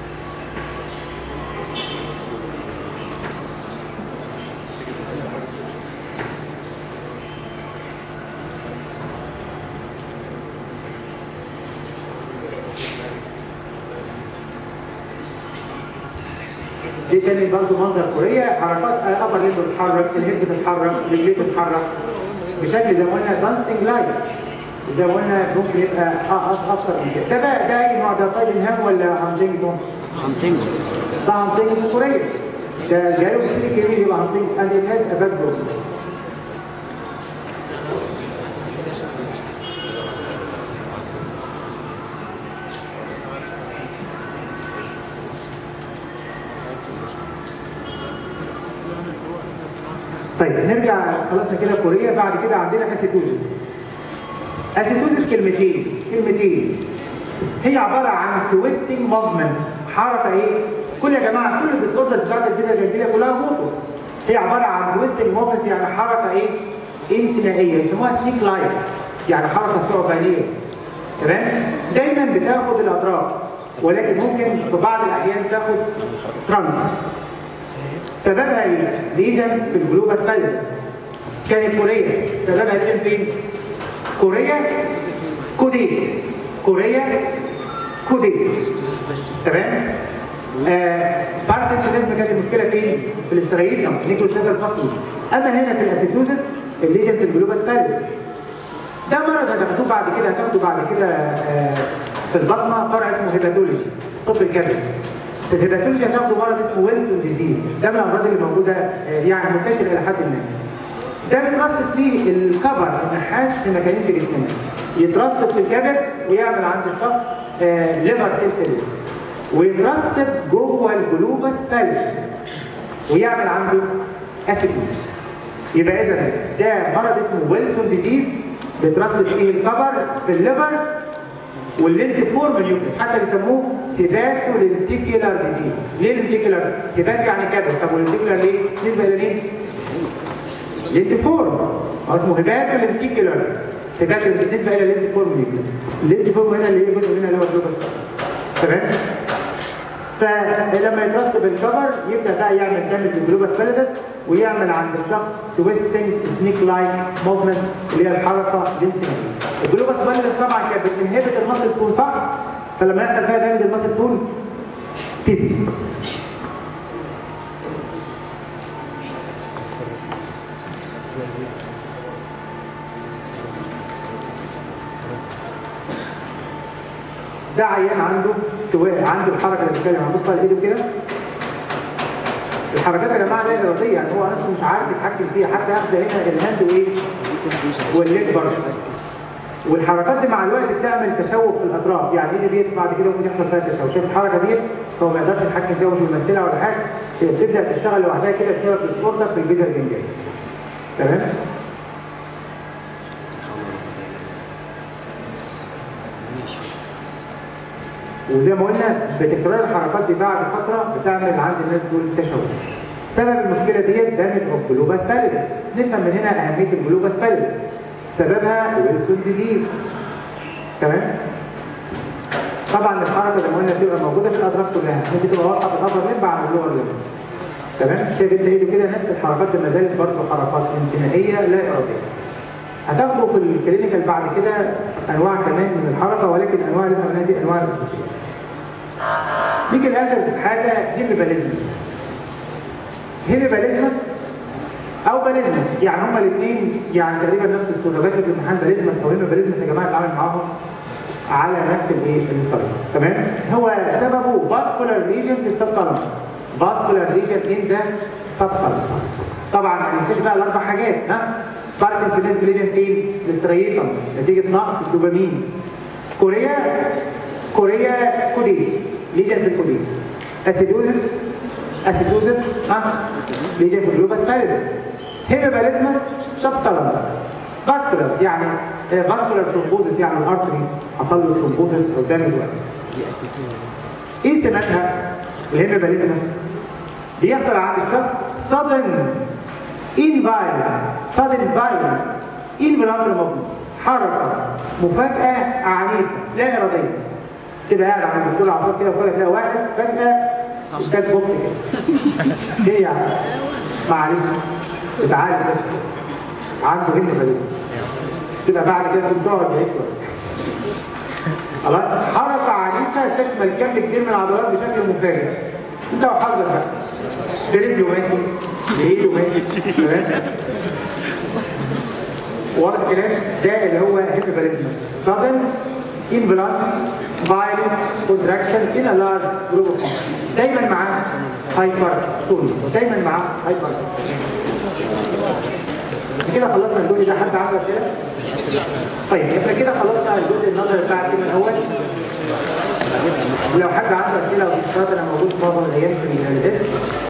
دي تاني برضه منظر كوريا حركات ابر ليمب بتتحرك الهيد بتتحرك رجليه بتتحرك بشكل زي ما قلنا دانسينج لايف زي ما قلنا ممكن يبقى اه أص- اكتر من كده ده بقى ده اي نوع ده سايد هام ولا هانتنج نوع؟ هانتنج ده هانتنج كوريا ده جاي له سيدي كبير يبقى هانتنج اند الناس اباد بروس طيب نرجع خلصنا كده كوريا بعد كده عندنا اسيتوزيس اسيتوزيس كلمتين كلمتين هي عباره عن تويستنج موفمنتس حركه ايه؟ كل يا جماعه كل الديسوردرز بتاعت الفيزا الجنبيه كلها موتور هي عباره عن تويستنج موفمنتس يعني حركه ايه؟ انسينائيه يسموها سنيك لاين يعني حركه ثعبانيه تمام؟ دايما بتاخد الاطراف ولكن ممكن في بعض الاحيان تاخد فرونت سببها ايه؟ ليجن في الجلوباس فالس كانت كوريا سببها ليجن فين؟ كوريا كوديت كوريا كوديت تمام؟ آه باركنسونيزم كانت المشكله فين؟ في الاستريتيوم نيكول سيدر فصل اما هنا في الاسيتوزس الليجن في الجلوباس فالس ده مرض هتاخدوه بعد كده هتاخده بعد كده آه في البطنه فرع اسمه هيباتولوجي طب الكبد في الهيباتولوجي هتاخدوا مرض اسمه ويلسون ديزيز ده من الامراض اللي موجوده آه يعني منتشره الى حد ما ده بيترصد فيه الكبر النحاس في مكانين في جسمنا يترصد في الكبد ويعمل عند الشخص آه ليفر سيل فيلير ويترصد جوه الجلوبس فالس ويعمل عنده اسيدوز يبقى اذا ده مرض اسمه ويلسون ديزيز بيترصد فيه الكبر في الليفر واللينتيفورم نيوكليس حتى بيسموه تيباتو لينتيكيولار ديزيز ليه لينتيكيولار؟ تيبات يعني كبد طب واللينتيكيولار ليه؟ نسبه الى مين؟ لينتيفورم اسمه هيباتو لينتيكيولار هيباتو بالنسبه الى اللينتيفورم نيوكليس اللينتيفورم هنا اللي هي جزء منها اللي هو الجلوكوز تمام؟ فلما يترسب الكفر يبدا بقى يعمل دامج للجلوباس باليدس ويعمل عند الشخص تويستنج سنيك لايك موفمنت اللي هي الحركه الانسانيه. الجلوباس باليدس طبعا كانت بتنهبت المصل تون صح؟ فلما يحصل فيها دامج المصل تون تزيد. ده عيان عنده تو- عنده الحركه اللي بتتكلم عنها بص على ايده كده الحركات يا جماعه لا اراديه يعني هو نفسه مش عارف يتحكم فيها حتى ياخد هنا الهاند وايه والليج برضه والحركات دي مع الوقت بتعمل تشوه في الاطراف يعني ايده ديت بعد كده ممكن يحصل فيها تشوه شايف الحركه ديت هو ما يقدرش يتحكم فيها ومش بيمثلها ولا حاجه هي بتبدا تشتغل لوحدها كده بسبب السبورتر في الفيزا الجنجيه تمام ماشي وزي ما قلنا بتكرار الحركات دي بعد فتره بتعمل عند الناس دول تشوه. سبب المشكله ديت دامج اوف جلوباس باليدس. نفهم من هنا اهميه الجلوباس باليدس. سببها ويلسون ديزيز. تمام؟ طبعا الحركه زي ما قلنا بتبقى موجوده في الاطراف كلها، ممكن تبقى واضحه في الابر ليمب عن اللور ليمب. تمام شايف انت ايده كده نفس الحركات ما زالت برضه حركات انتمائيه لا اراديه هتاخدوا في الكلينيكال بعد كده انواع كمان من الحركه ولكن انواع اللي احنا قلناها دي انواع الاساسيه نيجي لاخر حاجه هيميباليزم هيميباليزمس او باليزمس يعني هما الاثنين يعني تقريبا نفس الصوره فاكر في الامتحان باليزمس او هيميباليزمس يا جماعه اتعامل معاهم على نفس الايه الطريقه تمام هو سببه فاسكولار ريجن في السبثالاموس فاسكولار ريجن ان ذا سبثالاموس طبعا ما ننساش بقى الاربع حاجات ها باركنسونيز ليجن فين الاستريتم نتيجه نقص الدوبامين كوريا كوريا كوديت ليجن في الكوديت اسيدوزس اسيدوزس ها ليجن في الجلوباس باريدس هيميباليزمس سبثالاموس فاسكولار يعني فاسكولار ثرومبوزس يعني الارتري حصل له ثرومبوزس قدام الوقت ايه سماتها الهيميباليزمس بيحصل عند الشخص sudden inviolent sudden violent involuntary movement حركة مفاجأة عنيفة لا إرادية تبقى قاعد عند الدكتور العصاب كده وفجأة تلاقي واحد فجأة استاذ بوكس كده ليه يعني؟ معلش اتعالج بس عنده هيميباليزمس تبقى بعد كده تقوم صور بعيد شويه خلاص حركه عنيفه تشمل كم كبير من العضلات بشكل مفاجئ انت وحضرتك بقى برجله ماشي بايده ماشي تمام واضح الكلام ده اللي هو هيبريزمس sudden involuntary violent contraction in a large group of people. دايما معاه هايبر تون دايما معاه هايبر بس كده خلصنا الجزء ده حد عنده اسئله؟ طيب احنا كده خلصنا الجزء النظري بتاع الترم الاول ولو حد عنده اسئله او استفسارات انا موجود في معظم الايام في الديسك